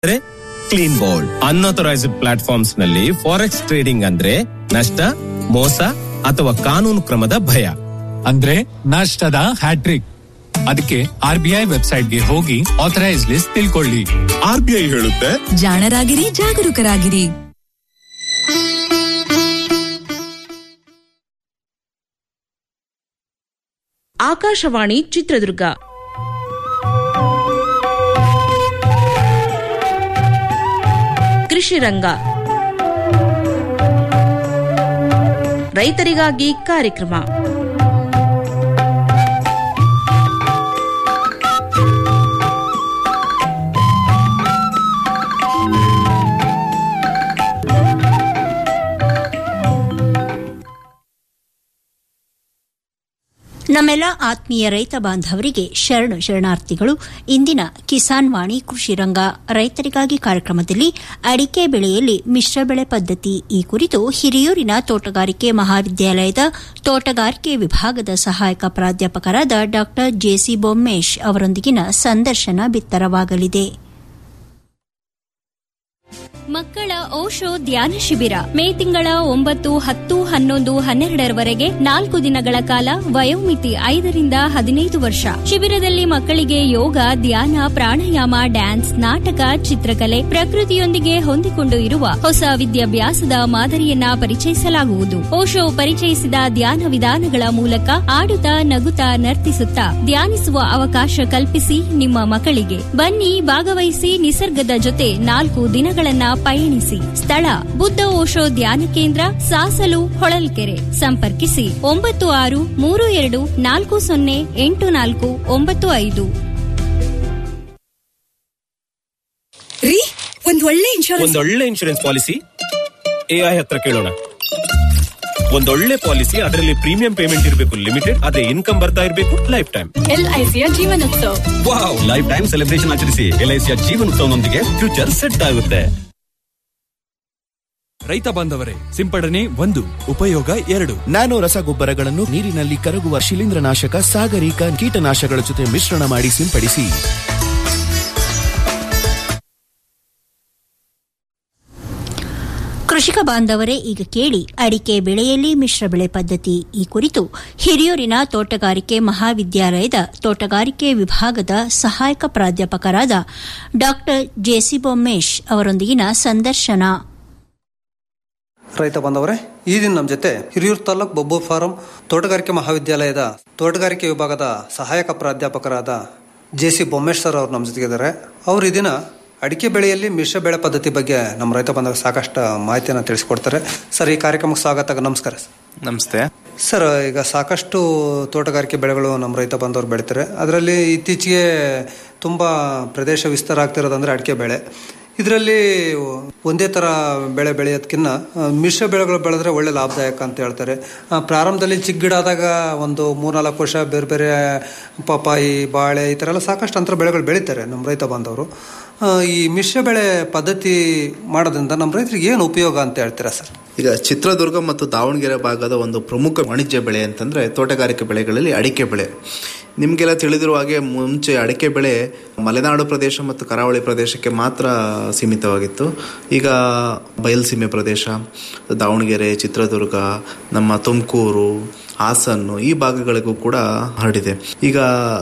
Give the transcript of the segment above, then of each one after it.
ಅಂದ್ರೆ clean board unauthorised platforms ನಲ್ಲಿ forex trading ಅಂದ್ರೆ ನಷ್ಟ ಮೋಸ ಅಥವಾ ಕಾನೂನು ಕ್ರಮದ ಭಯ ಅಂದ್ರೆ ನಷ್ಟದ ಹ್ಯಾಟ್ರಿಕ್ ಅದಕ್ಕೆ ಆರ್ ಬಿ ಐ ವೆಬ್ಸೈಟ್ಗೆ ಹೋಗಿ ಆಥರೈಸ್ ಲಿಸ್ಟ್ ತಿಳ್ಕೊಳ್ಳಿ ಆರ್ ಬಿ ಐ ಹೇಳುತ್ತೆ ಜಾಣರಾಗಿರಿ ಜಾಗರೂಕರಾಗಿರಿ ಆಕಾಶವಾಣಿ ಚಿತ್ರದುರ್ಗ ಕೃಷಿ ರಂಗ ರೈತರಿಗಾಗಿ ಕಾರ್ಯಕ್ರಮ ನಮ್ಮೆಲ್ಲ ಆತ್ಮೀಯ ರೈತ ಬಾಂಧವರಿಗೆ ಶರಣು ಶರಣಾರ್ಥಿಗಳು ಇಂದಿನ ಕಿಸಾನ್ ವಾಣಿ ಕೃಷಿ ರಂಗ ರೈತರಿಗಾಗಿ ಕಾರ್ಯಕ್ರಮದಲ್ಲಿ ಅಡಿಕೆ ಬೆಳೆಯಲ್ಲಿ ಮಿಶ್ರ ಬೆಳೆ ಪದ್ಧತಿ ಈ ಕುರಿತು ಹಿರಿಯೂರಿನ ತೋಟಗಾರಿಕೆ ಮಹಾವಿದ್ಯಾಲಯದ ತೋಟಗಾರಿಕೆ ವಿಭಾಗದ ಸಹಾಯಕ ಪ್ರಾಧ್ಯಾಪಕರಾದ ಡಾ ಜೆಸಿ ಬೊಮ್ಮೇಶ್ ಅವರೊಂದಿಗಿನ ಸಂದರ್ಶನ ಬಿತ್ತರವಾಗಲಿದೆ ಮಕ್ಕಳ ಓಶೋ ಧ್ಯಾನ ಶಿಬಿರ ಮೇ ತಿಂಗಳ ಒಂಬತ್ತು ಹತ್ತು ಹನ್ನೊಂದು ಹನ್ನೆರಡರವರೆಗೆ ನಾಲ್ಕು ದಿನಗಳ ಕಾಲ ವಯೋಮಿತಿ ಐದರಿಂದ ಹದಿನೈದು ವರ್ಷ ಶಿಬಿರದಲ್ಲಿ ಮಕ್ಕಳಿಗೆ ಯೋಗ ಧ್ಯಾನ ಪ್ರಾಣಾಯಾಮ ಡ್ಯಾನ್ಸ್ ನಾಟಕ ಚಿತ್ರಕಲೆ ಪ್ರಕೃತಿಯೊಂದಿಗೆ ಹೊಂದಿಕೊಂಡು ಇರುವ ಹೊಸ ವಿದ್ಯಾಭ್ಯಾಸದ ಮಾದರಿಯನ್ನ ಪರಿಚಯಿಸಲಾಗುವುದು ಓಶೋ ಪರಿಚಯಿಸಿದ ಧ್ಯಾನ ವಿಧಾನಗಳ ಮೂಲಕ ಆಡುತ್ತಾ ನಗುತ್ತಾ ನರ್ತಿಸುತ್ತಾ ಧ್ಯಾನಿಸುವ ಅವಕಾಶ ಕಲ್ಪಿಸಿ ನಿಮ್ಮ ಮಕ್ಕಳಿಗೆ ಬನ್ನಿ ಭಾಗವಹಿಸಿ ನಿಸರ್ಗದ ಜೊತೆ ನಾಲ್ಕು ದಿನಗಳನ್ನ ಪಯಣಿಸಿ ಸ್ಥಳ ಬುದ್ಧ ಓಶೋ ಧ್ಯಾನ ಕೇಂದ್ರ ಸಾಸಲು ಹೊಳಲ್ಕೆರೆ ಸಂಪರ್ಕಿಸಿ ಒಂಬತ್ತು ಆರು ಮೂರು ಎರಡು ನಾಲ್ಕು ಸೊನ್ನೆ ಎಂಟು ನಾಲ್ಕು ಒಂಬತ್ತು ಐದು ರೀ ಒಂದ್ ಒಳ್ಳೆ ಇನ್ಶೂರೆನ್ಸ್ ಒಂದೊಳ್ಳೆ ಇನ್ಶೂರೆನ್ಸ್ ಪಾಲಿಸಿ ಎಐ ಹತ್ರ ಕೇಳೋಣ ಒಂದೊಳ್ಳೆ ಪಾಲಿಸಿ ಅದರಲ್ಲಿ ಪ್ರೀಮಿಯಂ ಪೇಮೆಂಟ್ ಇರಬೇಕು ಲಿಮಿಟೆಡ್ ಅದೇ ಇನ್ಕಮ್ ಬರ್ತಾ ಇರಬೇಕು ಲೈಫ್ ಟೈಮ್ ಎಲ್ಐಸಿಯ ಜೀವನೋತ್ಸವ ವಾವ್ ಲೈಫ್ ಟೈಮ್ ಸೆಲೆಬ್ರೇಷನ್ ಆಚರಿಸಿ ಎಲ್ಐಸಿಯ ಜೀವನೋತ್ಸವನೊಂದಿಗೆ ಫ್ಯೂಚರ್ ಸೆಟ್ ಆಗುತ್ತೆ ರೈತ ಬಾಂಧವರೇ ಸಿಂಪಡಣೆ ಒಂದು ಉಪಯೋಗ ಎರಡು ನ್ಯಾನೋ ರಸಗೊಬ್ಬರಗಳನ್ನು ನೀರಿನಲ್ಲಿ ಕರಗುವ ಶಿಲೀಂಧ್ರನಾಶಕ ಸಾಗರಿಕ ಕೀಟನಾಶಕಗಳ ಜೊತೆ ಮಿಶ್ರಣ ಮಾಡಿ ಸಿಂಪಡಿಸಿ ಕೃಷಿಕ ಬಾಂಧವರೇ ಈಗ ಕೇಳಿ ಅಡಿಕೆ ಬೆಳೆಯಲ್ಲಿ ಮಿಶ್ರ ಬೆಳೆ ಪದ್ಧತಿ ಈ ಕುರಿತು ಹಿರಿಯೂರಿನ ತೋಟಗಾರಿಕೆ ಮಹಾವಿದ್ಯಾಲಯದ ತೋಟಗಾರಿಕೆ ವಿಭಾಗದ ಸಹಾಯಕ ಪ್ರಾಧ್ಯಾಪಕರಾದ ಡಾ ಜೆಸಿ ಬೊಮ್ಮೇಶ್ ಅವರೊಂದಿಗಿನ ಸಂದರ್ಶನ ರೈತ ಬಂದವರೇ ಈ ದಿನ ನಮ್ಮ ಜೊತೆ ಹಿರಿಯೂರು ತಾಲೂಕು ಬೊಬ್ಬು ಫಾರಂ ತೋಟಗಾರಿಕೆ ಮಹಾವಿದ್ಯಾಲಯದ ತೋಟಗಾರಿಕೆ ವಿಭಾಗದ ಸಹಾಯಕ ಪ್ರಾಧ್ಯಾಪಕರಾದ ಜೆ ಸಿ ಬೊಮ್ಮೇಶ್ ಸರ್ ಅವರು ನಮ್ಮ ಜೊತೆಗಿದ್ದಾರೆ ಅವರು ಈ ದಿನ ಅಡಿಕೆ ಬೆಳೆಯಲ್ಲಿ ಮಿಶ್ರ ಬೆಳೆ ಪದ್ಧತಿ ಬಗ್ಗೆ ನಮ್ಮ ರೈತ ಬಂದವರು ಸಾಕಷ್ಟು ಮಾಹಿತಿಯನ್ನು ತಿಳಿಸ್ಕೊಡ್ತಾರೆ ಸರ್ ಈ ಕಾರ್ಯಕ್ರಮಕ್ಕೆ ಸ್ವಾಗತ ನಮಸ್ಕಾರ ಸರ್. ನಮಸ್ತೆ ಸರ್ ಈಗ ಸಾಕಷ್ಟು ತೋಟಗಾರಿಕೆ ಬೆಳೆಗಳು ನಮ್ಮ ರೈತ ಬಂದವರು ಬೆಳಿತಾರೆ ಅದರಲ್ಲಿ ಇತ್ತೀಚೆಗೆ ತುಂಬ ಪ್ರದೇಶ ವಿಸ್ತಾರ ಆಗ್ತಿರೋದಂದ್ರೆ ಅಡಿಕೆ ಬೆಳೆ ಇದರಲ್ಲಿ ಒಂದೇ ಥರ ಬೆಳೆ ಬೆಳೆಯೋದಕ್ಕಿಂತ ಆ, ಮಿಶ್ರ ಬೆಳೆಗಳು ಬೆಳೆದ್ರೆ ಒಳ್ಳೆ ಲಾಭದಾಯಕ ಅಂತ ಹೇಳ್ತಾರೆ ಆ, ಪ್ರಾರಂಭದಲ್ಲಿ ಚಿಕ್ಕ ಗಿಡ ಆದಾಗ ಒಂದು ಮೂರ್ನಾಲ್ಕು ವರ್ಷ ಬೇರೆ ಬೇರೆ ಪಪಾಯಿ ಬಾಳೆ ಈ ಥರ ಎಲ್ಲ ಸಾಕಷ್ಟು ಅಂತರ ಬೆಳೆಗಳು ಬೆಳೀತಾರೆ ನಮ್ಮ ರೈತ ಬಾಂಧವರು ಆ, ಈ ಮಿಶ್ರ ಬೆಳೆ ಪದ್ಧತಿ ಮಾಡೋದ್ರಿಂದ ನಮ್ಮ ರೈತರಿಗೆ ಏನು ಉಪಯೋಗ ಅಂತ ಹೇಳ್ತೀರಾ ಸರ್ ಈಗ ಚಿತ್ರದುರ್ಗ ಮತ್ತು ದಾವಣಗೆರೆ ಭಾಗದ ಒಂದು ಪ್ರಮುಖ ವಾಣಿಜ್ಯ ಬೆಳೆ ಅಂತಂದ್ರೆ ತೋಟಗಾರಿಕೆ ಬೆಳೆಗಳಲ್ಲಿ ಅಡಿಕೆ ಬೆಳೆ ನಿಮಗೆಲ್ಲ ತಿಳಿದಿರುವ ಹಾಗೆ ಮುಂಚೆ ಅಡಿಕೆ ಬೆಳೆ ಮಲೆನಾಡು ಪ್ರದೇಶ ಮತ್ತು ಕರಾವಳಿ ಪ್ರದೇಶಕ್ಕೆ ಮಾತ್ರ ಸೀಮಿತವಾಗಿತ್ತು ಈಗ ಬಯಲುಸೀಮೆ ಪ್ರದೇಶ ದಾವಣಗೆರೆ ಚಿತ್ರದುರ್ಗ ನಮ್ಮ ತುಮಕೂರು ಹಾಸನ್ನು ಈ ಭಾಗಗಳಿಗೂ ಕೂಡ ಹರಡಿದೆ ಈಗ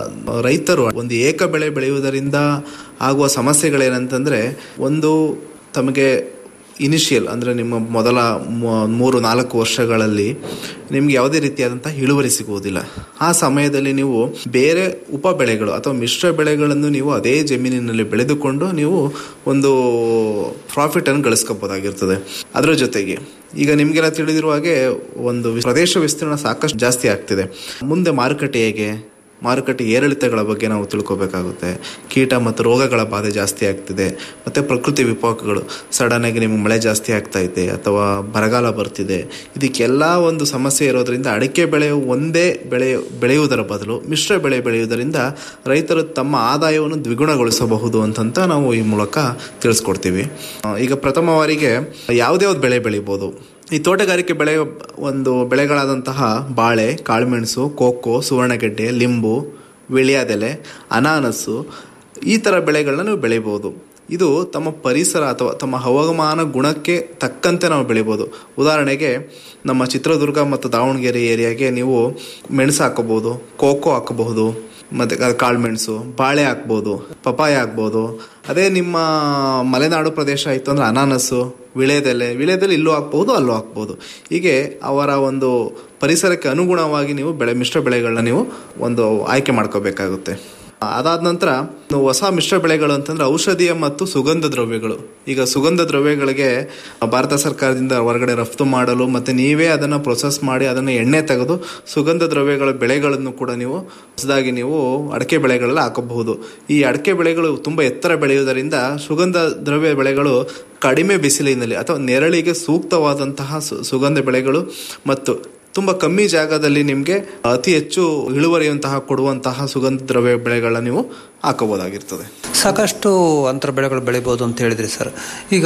ರೈತರು ಒಂದು ಏಕ ಬೆಳೆ ಬೆಳೆಯುವುದರಿಂದ ಆಗುವ ಸಮಸ್ಯೆಗಳೇನಂತಂದ್ರೆ ಒಂದು ತಮಗೆ ಇನಿಷಿಯಲ್ ಅಂದರೆ ನಿಮ್ಮ ಮೊದಲ ಮೂ- ಮೂರು ನಾಲ್ಕು ವರ್ಷಗಳಲ್ಲಿ ನಿಮ್ಗೆ ಯಾವುದೇ ರೀತಿಯಾದಂಥ ಇಳುವರಿ ಸಿಗುವುದಿಲ್ಲ ಆ ಸಮಯದಲ್ಲಿ ನೀವು ಬೇರೆ ಉಪ ಬೆಳೆಗಳು ಅಥವಾ ಮಿಶ್ರ ಬೆಳೆಗಳನ್ನು ನೀವು ಅದೇ ಜಮೀನಿನಲ್ಲಿ ಬೆಳೆದುಕೊಂಡು ನೀವು ಒಂದು ಪ್ರಾಫಿಟನ್ನು ಗಳಿಸ್ಕೋಬೋದಾಗಿರ್ತದೆ ಅದರ ಜೊತೆಗೆ ಈಗ ನಿಮಗೆಲ್ಲ ತಿಳಿದಿರುವ ಹಾಗೆ ಒಂದು ಪ್ರದೇಶ ವಿಸ್ತೀರ್ಣ ಸಾಕಷ್ಟು ಜಾಸ್ತಿ ಆಗ್ತಿದೆ ಮುಂದೆ ಮಾರುಕಟ್ಟೆ ಹೇಗೆ ಮಾರುಕಟ್ಟೆ ಏರಿಳಿತಗಳ ಬಗ್ಗೆ ನಾವು ತಿಳ್ಕೊಬೇಕಾಗುತ್ತೆ ಕೀಟ ಮತ್ತು ರೋಗಗಳ ಬಾಧೆ ಜಾಸ್ತಿ ಆಗ್ತಿದೆ ಮತ್ತು ಪ್ರಕೃತಿ ವಿಪಾಕಗಳು ಸಡನ್ ಆಗಿ ನಿಮ್ಗೆ ಮಳೆ ಜಾಸ್ತಿ ಆಗ್ತಾ ಇದೆ ಅಥವಾ ಬರಗಾಲ ಬರ್ತಿದೆ ಇದಕ್ಕೆಲ್ಲ ಒಂದು ಸಮಸ್ಯೆ ಇರೋದ್ರಿಂದ ಅಡಿಕೆ ಬೆಳೆ ಒಂದೇ ಬೆಳೆ ಬೆಳೆಯುವುದರ ಬದಲು ಮಿಶ್ರ ಬೆಳೆ ಬೆಳೆಯುವುದರಿಂದ ರೈತರು ತಮ್ಮ ಆದಾಯವನ್ನು ದ್ವಿಗುಣಗೊಳಿಸಬಹುದು ಅಂತಂತ ನಾವು ಈ ಮೂಲಕ ತಿಳಿಸ್ಕೊಡ್ತೀವಿ ಆ, ಈಗ ಪ್ರಥಮವಾರಿಗೆ ಯಾವುದ್ಯಾವ್ದು ಬೆಳೆ ಬೆಳಿಬೋದು ಈ ತೋಟಗಾರಿಕೆ ಬೆಳೆ ಒಂದು ಬೆಳೆಗಳಾದಂತಹ ಬಾಳೆ ಕಾಳುಮೆಣಸು ಕೋಕೋ ಸುವರ್ಣಗೆಡ್ಡೆ ಲಿಂಬು ವಿಳ್ಯಾದೆಲೆ ಅನಾನಸ್ಸು ಈ ಥರ ಬೆಳೆಗಳನ್ನ ನೀವು ಬೆಳಿಬೋದು ಇದು ತಮ್ಮ ಪರಿಸರ ಅಥವಾ ತಮ್ಮ ಹವಾಮಾನ ಗುಣಕ್ಕೆ ತಕ್ಕಂತೆ ನಾವು ಬೆಳಿಬೋದು ಉದಾಹರಣೆಗೆ ನಮ್ಮ ಚಿತ್ರದುರ್ಗ ಮತ್ತು ದಾವಣಗೆರೆ ಏರಿಯಾಗೆ ನೀವು ಮೆಣಸು ಹಾಕೋಬಹುದು ಕೋಕೋ ಹಾಕಬಹುದು ಮತ್ತೆ ಕಾಳುಮೆಣಸು ಬಾಳೆ ಹಾಕ್ಬೋದು ಪಪಾಯ ಹಾಕ್ಬೋದು ಅದೇ ನಿಮ್ಮ ಮಲೆನಾಡು ಪ್ರದೇಶ ಆಯಿತು ಅಂದ್ರೆ ಅನಾನಸ್ಸು ವಿಳೆದೆಲೆ ವಿಳೆದೆಲೆ ಇಲ್ಲೂ ಹಾಕ್ಬೋದು ಅಲ್ಲೂ ಹಾಕ್ಬೋದು ಹೀಗೆ ಅವರ ಒಂದು ಪರಿಸರಕ್ಕೆ ಅನುಗುಣವಾಗಿ ನೀವು ಬೆಳೆ ಮಿಶ್ರ ಬೆಳೆಗಳನ್ನ ನೀವು ಒಂದು ಆಯ್ಕೆ ಮಾಡ್ಕೋಬೇಕಾಗುತ್ತೆ ಅದಾದ ನಂತರ ಹೊಸ ಮಿಶ್ರ ಬೆಳೆಗಳು ಅಂತಂದ್ರೆ ಔಷಧೀಯ ಮತ್ತು ಸುಗಂಧ ದ್ರವ್ಯಗಳು ಈಗ ಸುಗಂಧ ದ್ರವ್ಯಗಳಿಗೆ ಭಾರತ ಸರ್ಕಾರದಿಂದ ಹೊರಗಡೆ ರಫ್ತು ಮಾಡಲು ಮತ್ತೆ ನೀವೇ ಅದನ್ನ ಪ್ರೊಸೆಸ್ ಮಾಡಿ ಅದನ್ನ ಎಣ್ಣೆ ತೆಗೆದು ಸುಗಂಧ ದ್ರವ್ಯಗಳ ಬೆಳೆಗಳನ್ನು ಕೂಡ ನೀವು ಹೊಸದಾಗಿ ನೀವು ಅಡಕೆ ಬೆಳೆಗಳಲ್ಲಿ ಹಾಕಬಹುದು ಈ ಅಡಕೆ ಬೆಳೆಗಳು ತುಂಬಾ ಎತ್ತರ ಬೆಳೆಯುವುದರಿಂದ ಸುಗಂಧ ದ್ರವ್ಯ ಬೆಳೆಗಳು ಕಡಿಮೆ ಬಿಸಿಲಿನಲ್ಲಿ ಅಥವಾ ನೆರಳಿಗೆ ಸೂಕ್ತವಾದಂತಹ ಸು- ಸುಗಂಧ ಬೆಳೆಗಳು ಮತ್ತು ತುಂಬಾ ಕಮ್ಮಿ ಜಾಗದಲ್ಲಿ ನಿಮಗೆ ಅತಿ ಹೆಚ್ಚು ಇಳುವರಿಯಂತಹ ಕೊಡುವಂತಹ ಸುಗಂಧ ದ್ರವ್ಯ ಬೆಳೆಗಳನ್ನ ನೀವು ಹಾಕಬಹುದಾಗಿರ್ತದೆ ಸಾಕಷ್ಟು ಅಂತರ ಬೆಳೆಗಳು ಬೆಳಿಬೋದು ಅಂತ ಹೇಳಿದ್ರಿ ಸರ್ ಈಗ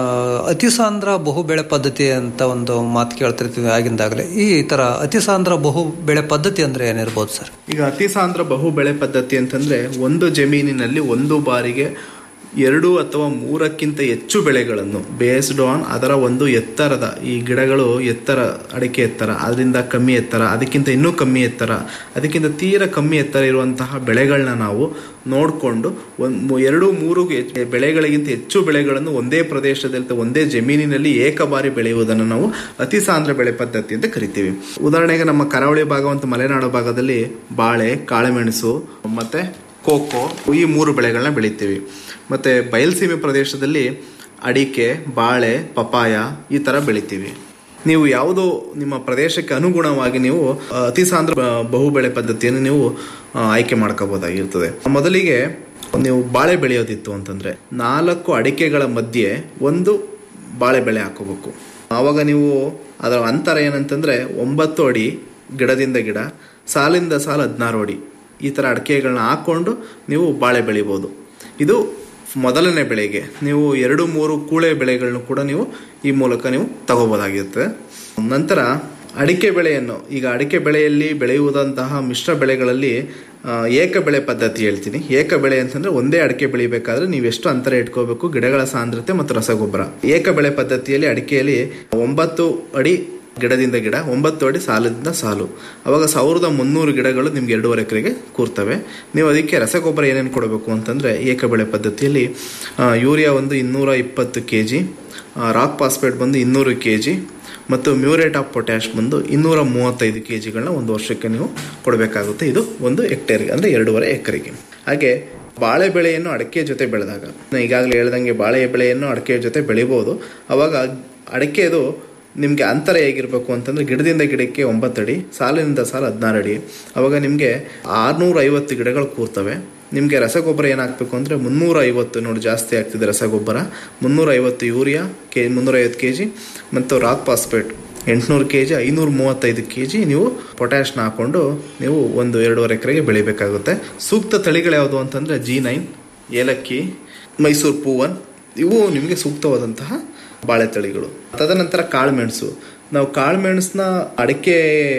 ಅತಿ ಸಾಂದ್ರ ಬಹು ಬೆಳೆ ಪದ್ಧತಿ ಅಂತ ಒಂದು ಮಾತು ಕೇಳ್ತಿರ್ತೀವಿ ಆಗಿಂದಾಗಲೇ ಈ ತರ ಅತಿ ಸಾಂದ್ರ ಬಹು ಬೆಳೆ ಪದ್ಧತಿ ಅಂದ್ರೆ ಏನಿರ್ಬೋದು ಸರ್ ಈಗ ಅತಿ ಸಾಂದ್ರ ಬಹು ಬೆಳೆ ಪದ್ಧತಿ ಅಂತಂದ್ರೆ ಒಂದು ಜಮೀನಿನಲ್ಲಿ ಒಂದು ಬಾರಿಗೆ ಎರಡು ಅಥವಾ ಮೂರಕ್ಕಿಂತ ಹೆಚ್ಚು ಬೆಳೆಗಳನ್ನು ಬೇಸ್ಡ್ ಆನ್ ಅದರ ಒಂದು ಎತ್ತರದ ಈ ಗಿಡಗಳು ಎತ್ತರ ಅಡಿಕೆ ಎತ್ತರ ಅದರಿಂದ ಕಮ್ಮಿ ಎತ್ತರ ಅದಕ್ಕಿಂತ ಇನ್ನೂ ಕಮ್ಮಿ ಎತ್ತರ ಅದಕ್ಕಿಂತ ತೀರ ಕಮ್ಮಿ ಎತ್ತರ ಇರುವಂತಹ ಬೆಳೆಗಳನ್ನ ನಾವು ನೋಡಿಕೊಂಡು ಒಂದು ಎರಡು ಮೂರು ಹೆಚ್ಚು- ಬೆಳೆಗಳಿಗಿಂತ ಹೆಚ್ಚು ಬೆಳೆಗಳನ್ನು ಒಂದೇ ಪ್ರದೇಶದಲ್ಲಿ ಅಥವಾ ಒಂದೇ ಜಮೀನಿನಲ್ಲಿ ಏಕಬಾರಿ ಬೆಳೆಯುವುದನ್ನು ನಾವು ಅತಿ ಸಾಂದ್ರ ಬೆಳೆ ಪದ್ಧತಿ ಅಂತ ಕರಿತೀವಿ ಉದಾಹರಣೆಗೆ ನಮ್ಮ ಕರಾವಳಿ ಭಾಗ ಮತ್ತು ಮಲೆನಾಡು ಭಾಗದಲ್ಲಿ ಬಾಳೆ ಕಾಳುಮೆಣಸು ಮತ್ತೆ ಕೋಕೋ ಈ ಮೂರು ಬೆಳೆಗಳನ್ನ ಬೆಳಿತೀವಿ ಮತ್ತೆ ಬಯಲ್ಸೀಮೆ ಪ್ರದೇಶದಲ್ಲಿ ಅಡಿಕೆ ಬಾಳೆ ಪಪಾಯ ಈ ತರ ಬೆಳಿತೀವಿ ನೀವು ಯಾವುದೋ ನಿಮ್ಮ ಪ್ರದೇಶಕ್ಕೆ ಅನುಗುಣವಾಗಿ ನೀವು ಆ, ಅತಿ ಸಾಂದ್ರ ಬ- ಬಹುಬೆಳೆ ಪದ್ಧತಿಯನ್ನು ನೀವು ಆ, ಆಯ್ಕೆ ಮಾಡ್ಕೋಬಹುದಾಗಿರ್ತದೆ ಮೊದಲಿಗೆ ನೀವು ಬಾಳೆ ಬೆಳೆಯೋದಿತ್ತು ಅಂತಂದ್ರೆ ನಾಲ್ಕು ಅಡಿಕೆಗಳ ಮಧ್ಯೆ ಒಂದು ಬಾಳೆ ಬೆಳೆ ಹಾಕೋಬೇಕು ಆವಾಗ ನೀವು ಅದರ ಅಂತರ ಏನಂತಂದ್ರೆ ಒಂಬತ್ತು ಅಡಿ ಗಿಡದಿಂದ ಗಿಡ ಸಾಲಿಂದ ಸಾಲು ಹದಿನಾರು ಅಡಿ ಈ ಥರ ಅಡಿಕೆಗಳನ್ನ ಹಾಕೊಂಡು ನೀವು ಬಾಳೆ ಬೆಳಿಬೋದು ಇದು ಮೊದಲನೇ ಬೆಳೆಗೆ ನೀವು ಎರಡು ಮೂರು ಕೂಳೆ ಬೆಳೆಗಳನ್ನು ಕೂಡ ನೀವು ಈ ಮೂಲಕ ನೀವು ತಗೋಬೋದಾಗಿರುತ್ತೆ ನಂತರ ಅಡಿಕೆ ಬೆಳೆಯನ್ನು ಈಗ ಅಡಿಕೆ ಬೆಳೆಯಲ್ಲಿ ಬೆಳೆಯುವುದಂತಹ ಮಿಶ್ರ ಬೆಳೆಗಳಲ್ಲಿ ಆ, ಏಕ ಬೆಳೆ ಪದ್ಧತಿ ಹೇಳ್ತೀನಿ ಏಕ ಬೆಳೆ ಅಂತಂದ್ರೆ ಒಂದೇ ಅಡಿಕೆ ಬೆಳಿಬೇಕಾದ್ರೆ ನೀವು ಎಷ್ಟು ಅಂತರ ಇಟ್ಕೋಬೇಕು ಗಿಡಗಳ ಸಾಂದ್ರತೆ ಮತ್ತು ರಸಗೊಬ್ಬರ ಏಕ ಬೆಳೆ ಪದ್ಧತಿಯಲ್ಲಿ ಅಡಿಕೆಯಲ್ಲಿ ಒಂಬತ್ತು ಅಡಿ ಗಿಡದಿಂದ ಗಿಡ ಒಂಬತ್ತು ಅಡಿ ಸಾಲದಿಂದ ಸಾಲು ಅವಾಗ ಸಾವಿರದ ಮುನ್ನೂರು ಗಿಡಗಳು ನಿಮ್ಗೆ ಎರಡೂವರೆ ಎಕರೆಗೆ ಕೂರ್ತವೆ ನೀವು ಅದಕ್ಕೆ ರಸಗೊಬ್ಬರ ಏನೇನು ಕೊಡಬೇಕು ಅಂತಂದ್ರೆ ಏಕ ಬೆಳೆ ಪದ್ಧತಿಯಲ್ಲಿ ಆ, ಯೂರಿಯಾ ಒಂದು ಇನ್ನೂರ ಇಪ್ಪತ್ತು ಕೆ ಜಿ ರಾಕ್ ಪಾಸ್ಪೇಟ್ ಬಂದು ಇನ್ನೂರು ಕೆ ಜಿ ಮತ್ತು ಮ್ಯೂರೇಟ್ ಆಫ್ ಪೊಟ್ಯಾಶ್ ಬಂದು ಇನ್ನೂರ ಮೂವತ್ತೈದು ಕೆ ಜಿಗಳನ್ನ ಒಂದು ವರ್ಷಕ್ಕೆ ನೀವು ಕೊಡಬೇಕಾಗುತ್ತೆ ಇದು ಒಂದು ಹೆಕ್ಟೇರ್ಗೆ ಅಂದರೆ ಎರಡೂವರೆ ಎಕರೆಗೆ ಹಾಗೆ ಬಾಳೆ ಬೆಳೆಯನ್ನು ಅಡಿಕೆ ಜೊತೆ ಬೆಳೆದಾಗ ನಾನು ಈಗಾಗಲೇ ಹೇಳ್ದಂಗೆ ಬಾಳೆ ಬೆಳೆಯನ್ನು ಅಡಿಕೆ ಜೊತೆ ಬೆಳಿಬೋದು ಅವಾಗ ಅಡಿಕೆದು ನಿಮಗೆ ಅಂತರ ಹೇಗಿರಬೇಕು ಅಂತಂದ್ರೆ ಗಿಡದಿಂದ ಗಿಡಕ್ಕೆ ಒಂಬತ್ತು ಅಡಿ ಸಾಲಿನಿಂದ ಸಾಲು ಹದಿನಾರು ಅಡಿ ಅವಾಗ ನಿಮಗೆ ಆರ್ನೂರ ಐವತ್ತು ಗಿಡಗಳು ಕೂರ್ತವೆ ನಿಮಗೆ ರಸಗೊಬ್ಬರ ಏನಾಗಬೇಕು ಅಂದರೆ ಮುನ್ನೂರ ಐವತ್ತು ನೋಡಿ ಜಾಸ್ತಿ ಆಗ್ತಿದೆ ರಸಗೊಬ್ಬರ ಮುನ್ನೂರ ಐವತ್ತು ಯೂರಿಯಾ ಕೆ ಮುನ್ನೂರ ಐವತ್ತು ಕೆ ಜಿ ಮತ್ತು ರಾಕ್ ಪಾಸ್ಪೇಟ್ ಎಂಟುನೂರು ಕೆ ಜಿ ಐನೂರ ಮೂವತ್ತೈದು ಕೆ ಜಿ ನೀವು ಪೊಟ್ಯಾಶ್ನ ಹಾಕೊಂಡು ನೀವು ಒಂದು ಎರಡೂವರೆ ಎಕರೆಗೆ ಬೆಳಿಬೇಕಾಗುತ್ತೆ ಸೂಕ್ತ ತಳಿಗಳು ಯಾವುದು ಅಂತಂದರೆ ಜಿ ನೈನ್ ಏಲಕ್ಕಿ ಮೈಸೂರು ಪೂವನ್ ಇವು ನಿಮಗೆ ಸೂಕ್ತವಾದಂತಹ ಬಾಳೆ ತಳಿಗಳು ತದನಂತರ ಕಾಳುಮೆಣಸು ನಾವು ಕಾಳುಮೆಣಸನ್ನ ಅಡಿಕೆ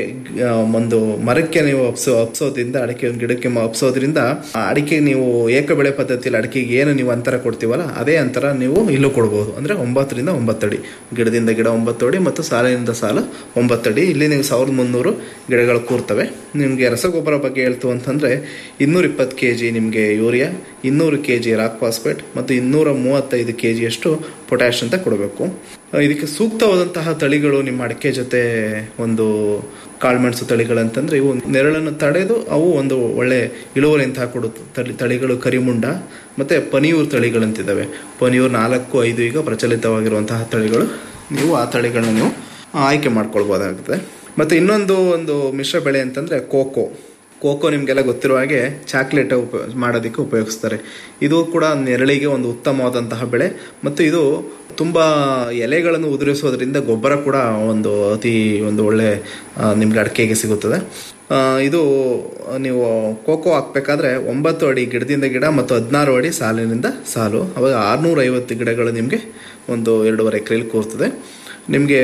ಆ, ಒಂದು ಮರಕ್ಕೆ ನೀವು ಹಬ್ಸೋ ಹಬ್ಸೋದ್ರಿಂದ ಅಡಿಕೆ ಒಂದು ಗಿಡಕ್ಕೆ ಮ- ಹಬ್ಸೋದ್ರಿಂದ ಆ ಅಡಿಕೆ ನೀವು ಏಕ ಬೆಳೆ ಪದ್ಧತಿಯಲ್ಲಿ ಅಡಿಕೆಗೆ ಏನು ನೀವು ಅಂತರ ಕೊಡ್ತೀವಲ್ಲ ಅದೇ ಅಂತರ ನೀವು ಇಲ್ಲೂ ಕೊಡ್ಬೋದು ಅಂದ್ರೆ ಒಂಬತ್ತರಿಂದ ಒಂಬತ್ತಡಿ ಗಿಡದಿಂದ ಗಿಡ ಒಂಬತ್ತು ಅಡಿ ಮತ್ತು ಸಾಲಿನಿಂದ ಸಾಲು ಒಂಬತ್ತಡಿ ಇಲ್ಲಿ ನೀವು ಸಾವಿರದ ಮುನ್ನೂರು ಗಿಡಗಳು ಕೂರ್ತವೆ ನಿಮಗೆ ರಸಗೊಬ್ಬರ ಬಗ್ಗೆ ಹೇಳ್ತು ಅಂತಂದ್ರೆ ಇನ್ನೂರ ಇಪ್ಪತ್ತು ಕೆ ಜಿ ನಿಮಗೆ ಯೂರಿಯಾ ಇನ್ನೂರು ಕೆ ಜಿ ರಾಕ್ ಫಾಸ್ಫೇಟ್ ಮತ್ತು ಇನ್ನೂರ ಮೂವತ್ತೈದು ಕೆ ಜಿಯಷ್ಟು ಪೊಟ್ಯಾಶ್ ಅಂತ ಕೊಡಬೇಕು ಇದಕ್ಕೆ ಸೂಕ್ತವಾದಂತಹ ತಳಿಗಳು ನಿಮ್ಮ ಅಡಿಕೆ ಜೊತೆ ಒಂದು ಕಾಳುಮೆಣಸು ತಳಿಗಳಂತಂದ್ರೆ ಇವು ನೆರಳನ್ನು ತಡೆದು ಅವು ಒಂದು ಒಳ್ಳೆ ಇಳುವರಿಯಂತಹ ಕೊಡು ತಳಿ ತಳಿಗಳು ಕರಿಮುಂಡ ಮತ್ತೆ ಪನಿಯೂರ್ ತಳಿಗಳಂತಿದ್ದಾವೆ ಪನಿಯೂರ್ ನಾಲ್ಕು ಐದು ಈಗ ಪ್ರಚಲಿತವಾಗಿರುವಂತಹ ತಳಿಗಳು ನೀವು ಆ ತಳಿಗಳನ್ನ ನೀವು ಆಯ್ಕೆ ಮಾಡ್ಕೊಳ್ಬೋದಾಗುತ್ತೆ ಮತ್ತೆ ಇನ್ನೊಂದು ಒಂದು ಮಿಶ್ರ ಬೆಳೆ ಅಂತಂದ್ರೆ ಕೋಕೋ ಕೋಕೋ ನಿಮಗೆಲ್ಲ ಗೊತ್ತಿರುವ ಹಾಗೆ ಚಾಕ್ಲೇಟ್ ಉಪ ಮಾಡೋದಕ್ಕೆ ಉಪಯೋಗಿಸ್ತಾರೆ ಇದು ಕೂಡ ನೆರಳಿಗೆ ಒಂದು ಉತ್ತಮವಾದಂತಹ ಬೆಳೆ ಮತ್ತು ಇದು ತುಂಬ ಎಲೆಗಳನ್ನು ಉದುರಿಸೋದ್ರಿಂದ ಗೊಬ್ಬರ ಕೂಡ ಒಂದು ಅತಿ ಒಂದು ಒಳ್ಳೆ ಆ, ನಿಮ್ಗೆ ಅಡಿಕೆಗೆ ಸಿಗುತ್ತದೆ ಆ, ಇದು ನೀವು ಕೋಕೋ ಹಾಕ್ಬೇಕಾದ್ರೆ ಒಂಬತ್ತು ಅಡಿ ಗಿಡದಿಂದ ಗಿಡ ಮತ್ತು ಹದಿನಾರು ಅಡಿ ಸಾಲಿನಿಂದ ಸಾಲು ಅವಾಗ ಆರುನೂರ ಐವತ್ತು ಗಿಡಗಳು ನಿಮಗೆ ಒಂದು ಎರಡೂವರೆ ಎಕರೆಯಲ್ಲಿ ಕೂರ್ತದೆ ನಿಮಗೆ